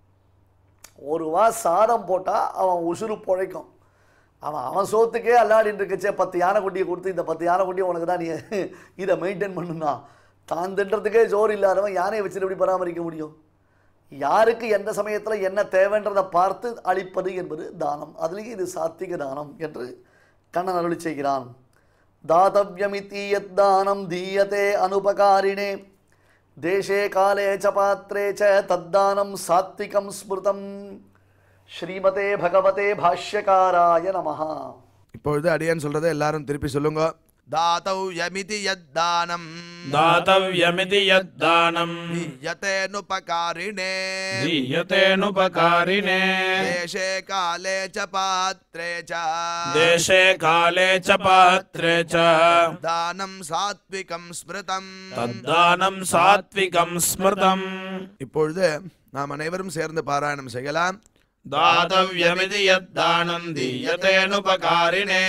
ஒரு வா சாதம் போட்டால் அவன் உசுறு பிழைக்கும் அவன் அவன் சோத்துக்கே அல்லாடின்னு இருக்கச்சே பத்து யானை குட்டியை கொடுத்து இந்த பத்து யானை குட்டியை உனக்கு தான் நீ இதை மெயின்டைன் பண்ணுனா தான் தின்றதுக்கே ஜோர் இல்லாதவன் யானையை வச்சுட்டு எப்படி பராமரிக்க முடியும் யாருக்கு எந்த சமயத்தில் என்ன தேவைன்றதை பார்த்து அளிப்பது என்பது தானம் அதுலேயும் இது சாத்விக தானம் என்று கண்ணன் அருளி செய்கிறான் தாதவியமிதி தானம் தீயத்தே அனுபகாரிணே தேசே காலே ச பாத்திரே ச தத்தானம் சாத்விகம் ஸ்மிருதம் ஸ்ரீமதே பகவதே பாஷ்யகாராய நமஹா இப்பொழுது அடியன் சொல்றதை எல்லாரும் திருப்பி சொல்லுங்க தாத்தௌ யமிதி யத்தானம் दातव्यमिति यद्दानम् யதேனுபகாரிணே दीयतेऽनुपकारिणे தேசே காலே ச பாத்ரே ச देशे काले च पात्रे च தானம் சாத்விகம் ஸ்மிருதம் तद्दानम् सात्विकम् स्मृतम् இப்பொழுது நாம் அனைவரும் சேர்ந்து பாராயணம் செய்யலாம் दातव्यमिति यद्दानम् दीयतेऽनुपकारिणे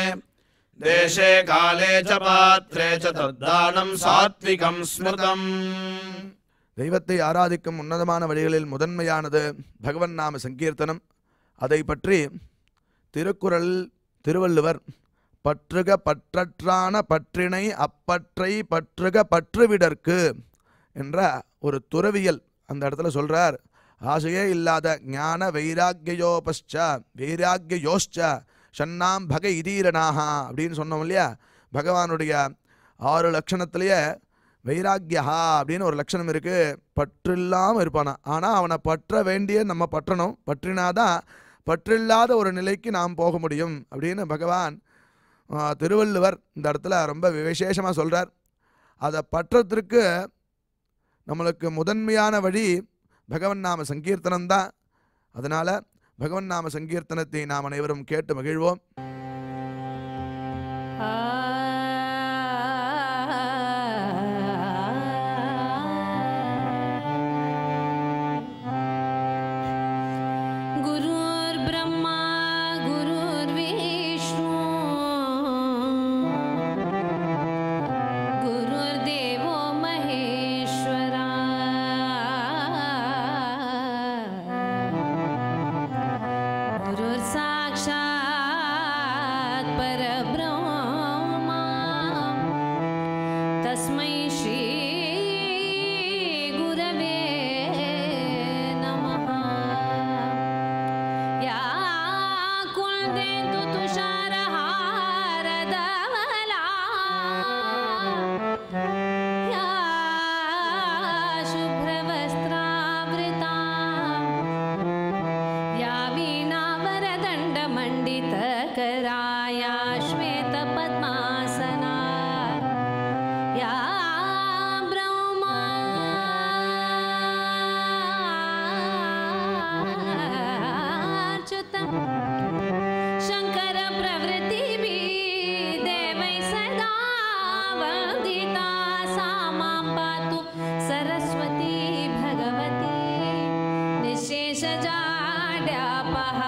देशे काले च पात्रे च तद्दानम् सात्विकम् स्मृतम् தெய்வத்தை ஆராதிக்கும் உன்னதமான வழிகளில் முதன்மையானது பகவன் நாம சங்கீர்த்தனம் அதை பற்றி திருக்குறள் திருவள்ளுவர் பற்றுக பற்றற்றான பற்றினை அப்பற்றை பற்றுக பற்றுவிடற்கு என்ற ஒரு துறவியல் அந்த இடத்துல சொல்றார் ஆசையே இல்லாத ஞான வைராக்கியோபஸ்ச வைராக்கியோஷ்ச ஷன்னாம் பக இதீரனாகா அப்படின்னு சொன்னோம் இல்லையா பகவானுடைய ஆறு லட்சணத்திலேயே வைராக்கியா அப்படின்னு ஒரு லட்சணம் இருக்கு பற்றில்லாமல் இருப்பானா ஆனால் அவனை பற்ற வேண்டிய நம்ம பற்றணும் பற்றினாதான் பற்றில்லாத ஒரு நிலைக்கு நாம் போக முடியும் அப்படின்னு பகவான் ஆ, திருவள்ளுவர் இந்த இடத்துல ரொம்ப விசேஷமாக சொல்கிறார் அதை பற்றத்திற்கு நம்மளுக்கு முதன்மையான வழி பகவன் நாம சங்கீர்த்தனம் தான் அதனால் பகவன் நாம சங்கீர்த்தனத்தை நாம் அனைவரும் கேட்டு மகிழ்வோம் गुरुर्ब्रह्मा गुरुर्विष्णु गुरुर्देवो महेश्वरा गुरुर्साक्षात् परब्रह्मा तस्मै श्री गुरवे नमः या कुलदेन्दु तुषारहारधवला या शुभ्रवस्त्रावृता या वीणावरदण्डमण्डितकराया श्वेतपद्मासना या ब्रह्माच्युतम् शङ्करप्रवृत्तिभिः देवै सदा वन्दिता सा मां पातु सरस्वती भगवती निःशेषजाड्यापः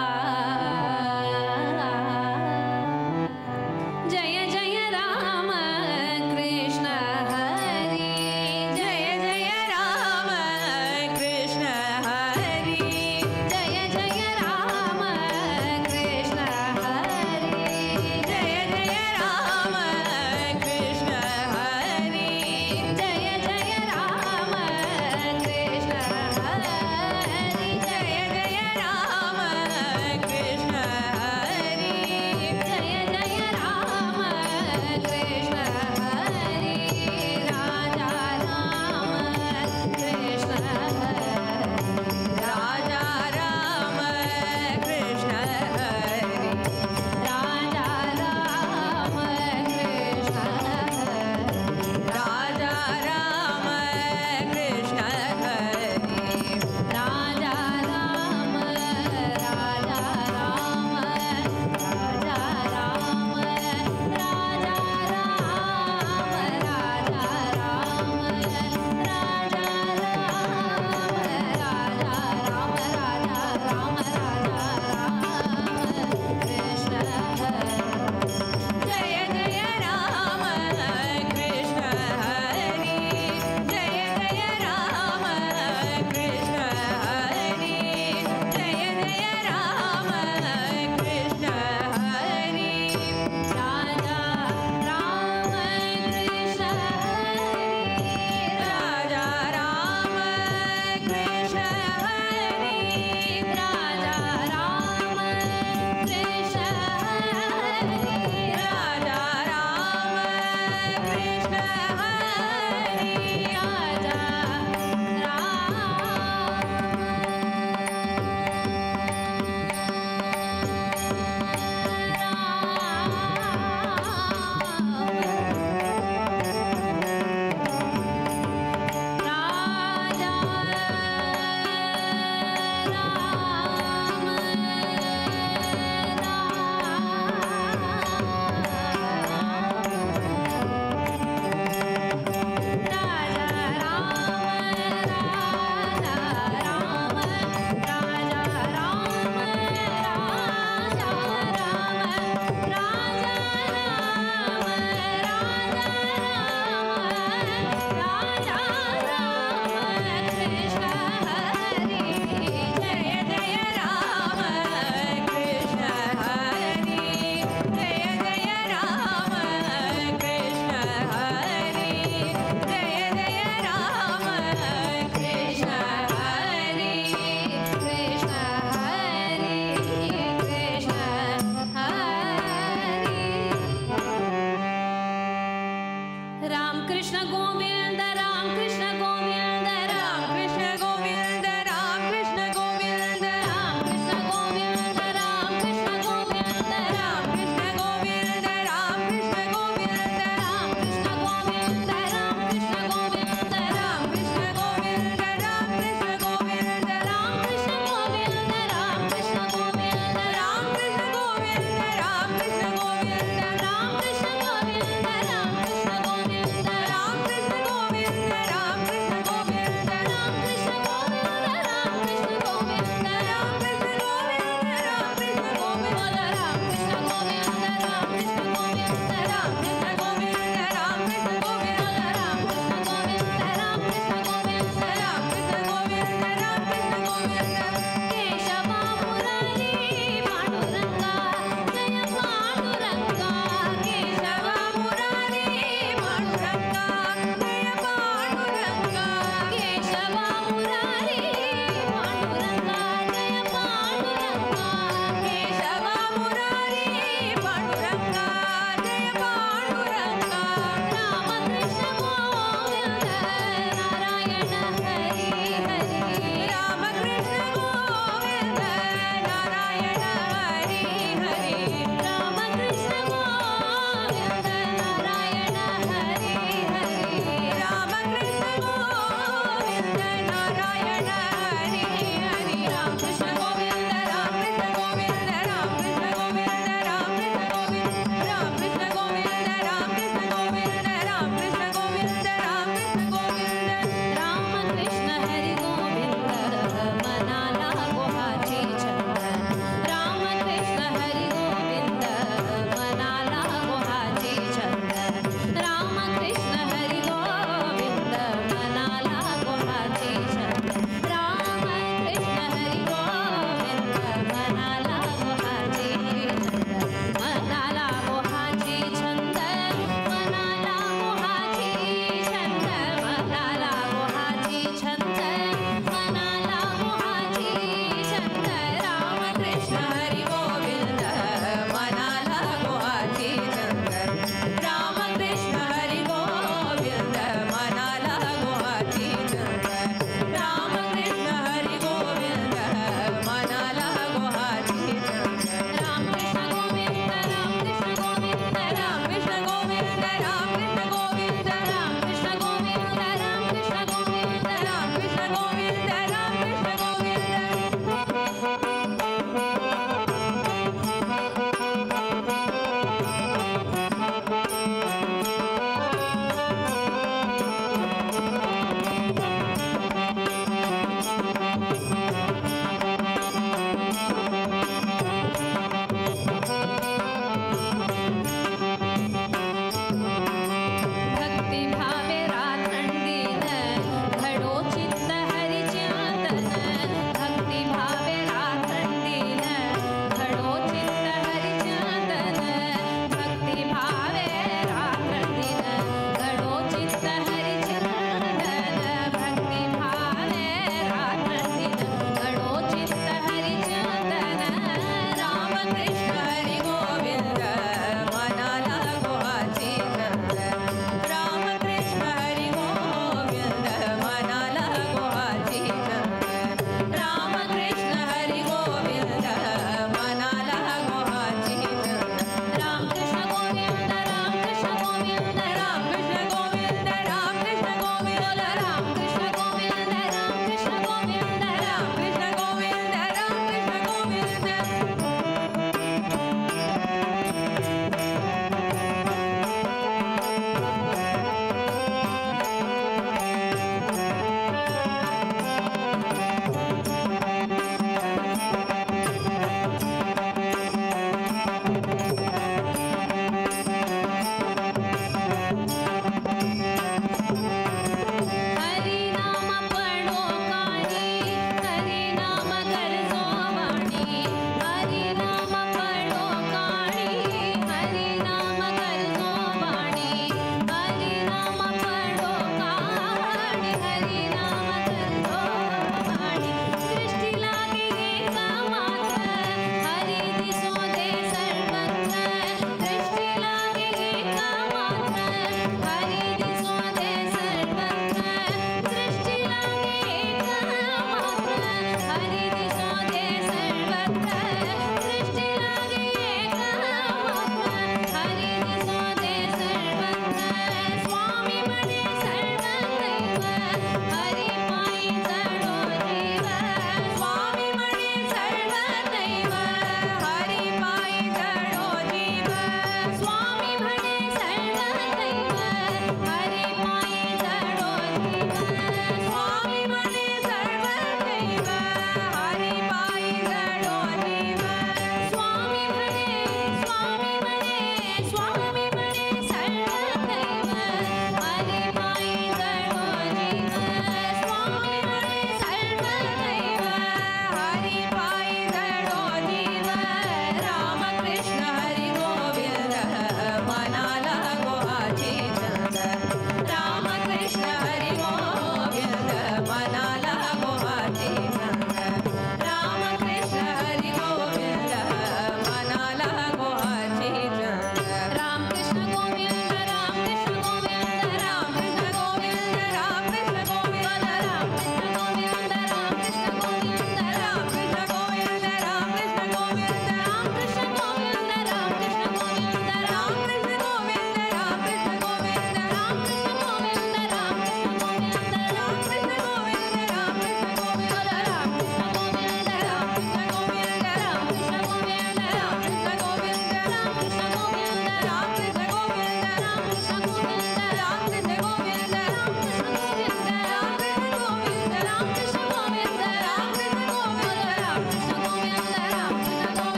जय जय राम कृष्ण हरि जय जय राम कृष्ण हरि जय जय राम कृष्ण हरि जय जय राम कृष्ण हरि जय जय राम कृष्ण हरि जय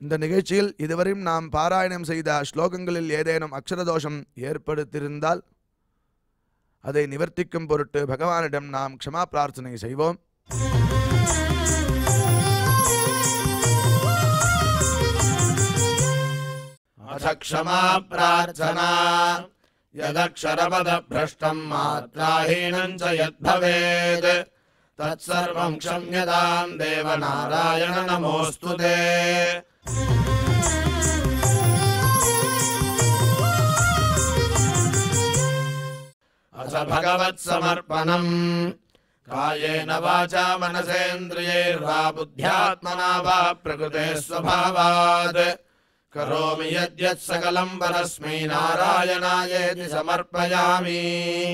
இந்த நிகழ்ச்சியில் இதுவரையும் நாம் பாராயணம் செய்த ஸ்லோகங்களில் ஏதேனும் அக்ஷரதோஷம் ஏற்படுத்தியிருந்தால் அதை நிவர்த்திக்கும் பொருட்டு பகவானிடம் நாம் க்ஷமா பிரார்த்தனை செய்வோம் अथ क्षमा प्रार्थना यदक्षरपदभ्रष्टम् मात्राहीनम् च यद्भवेत् तत्सर्वम् क्षम्यताम् देवनारायण नमोऽस्तु ते अथ भगवत्समर्पणम् कायेन वाचा मनसेन्द्रियैर्वा बुद्ध्यात्मना वा प्रकृते स्वभावात् करोमि यद्यत् सकलम् परस्मै नारायणायेति समर्पयामि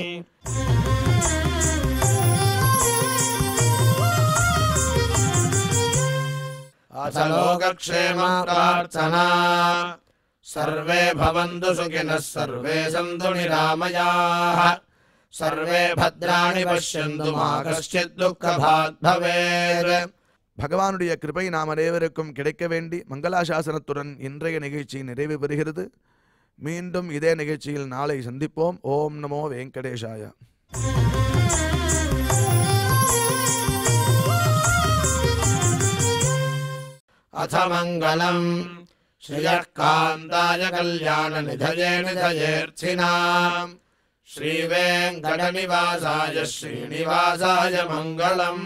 अथ लोकक्षेम प्रार्थना सर्वे भवन्तु सुखिनः सर्वे सन्तु निरामयाः सर्वे भद्राणि पश्यन्तु मा कश्चित् दुःखभाग् भवेत् பகவானுடைய கிருபை நாம் அனைவருக்கும் கிடைக்க வேண்டி மங்களாசாசனத்துடன் இன்றைய நிகழ்ச்சி நிறைவு பெறுகிறது மீண்டும் இதே நிகழ்ச்சியில் நாளை சந்திப்போம் ஓம் நமோ வெங்கடேஷாய अथ मङ्गलम् श्रियः कान्ताय कल्याणनिधये निधयेऽर्थिनाम् श्रीवेङ्कटनिवासाय श्रीनिवासाय मङ्गलम्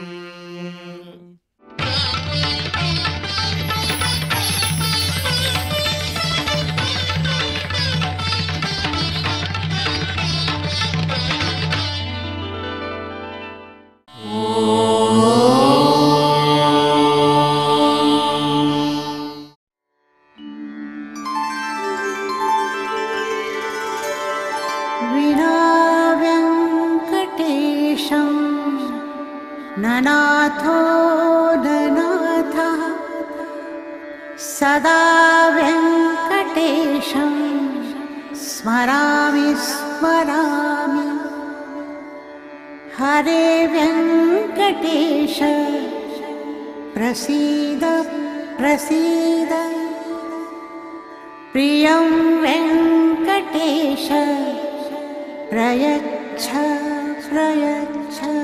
विनाव्यङ्कटेशं ननाथो ननाथः सदा व्यङ्कटेशं स्मरामि स्मरामि हरे व्यङ्कटेश प्रसीद प्रसीद प्रियं वेङ्कटेश प्रयच्छ प्रयच्छ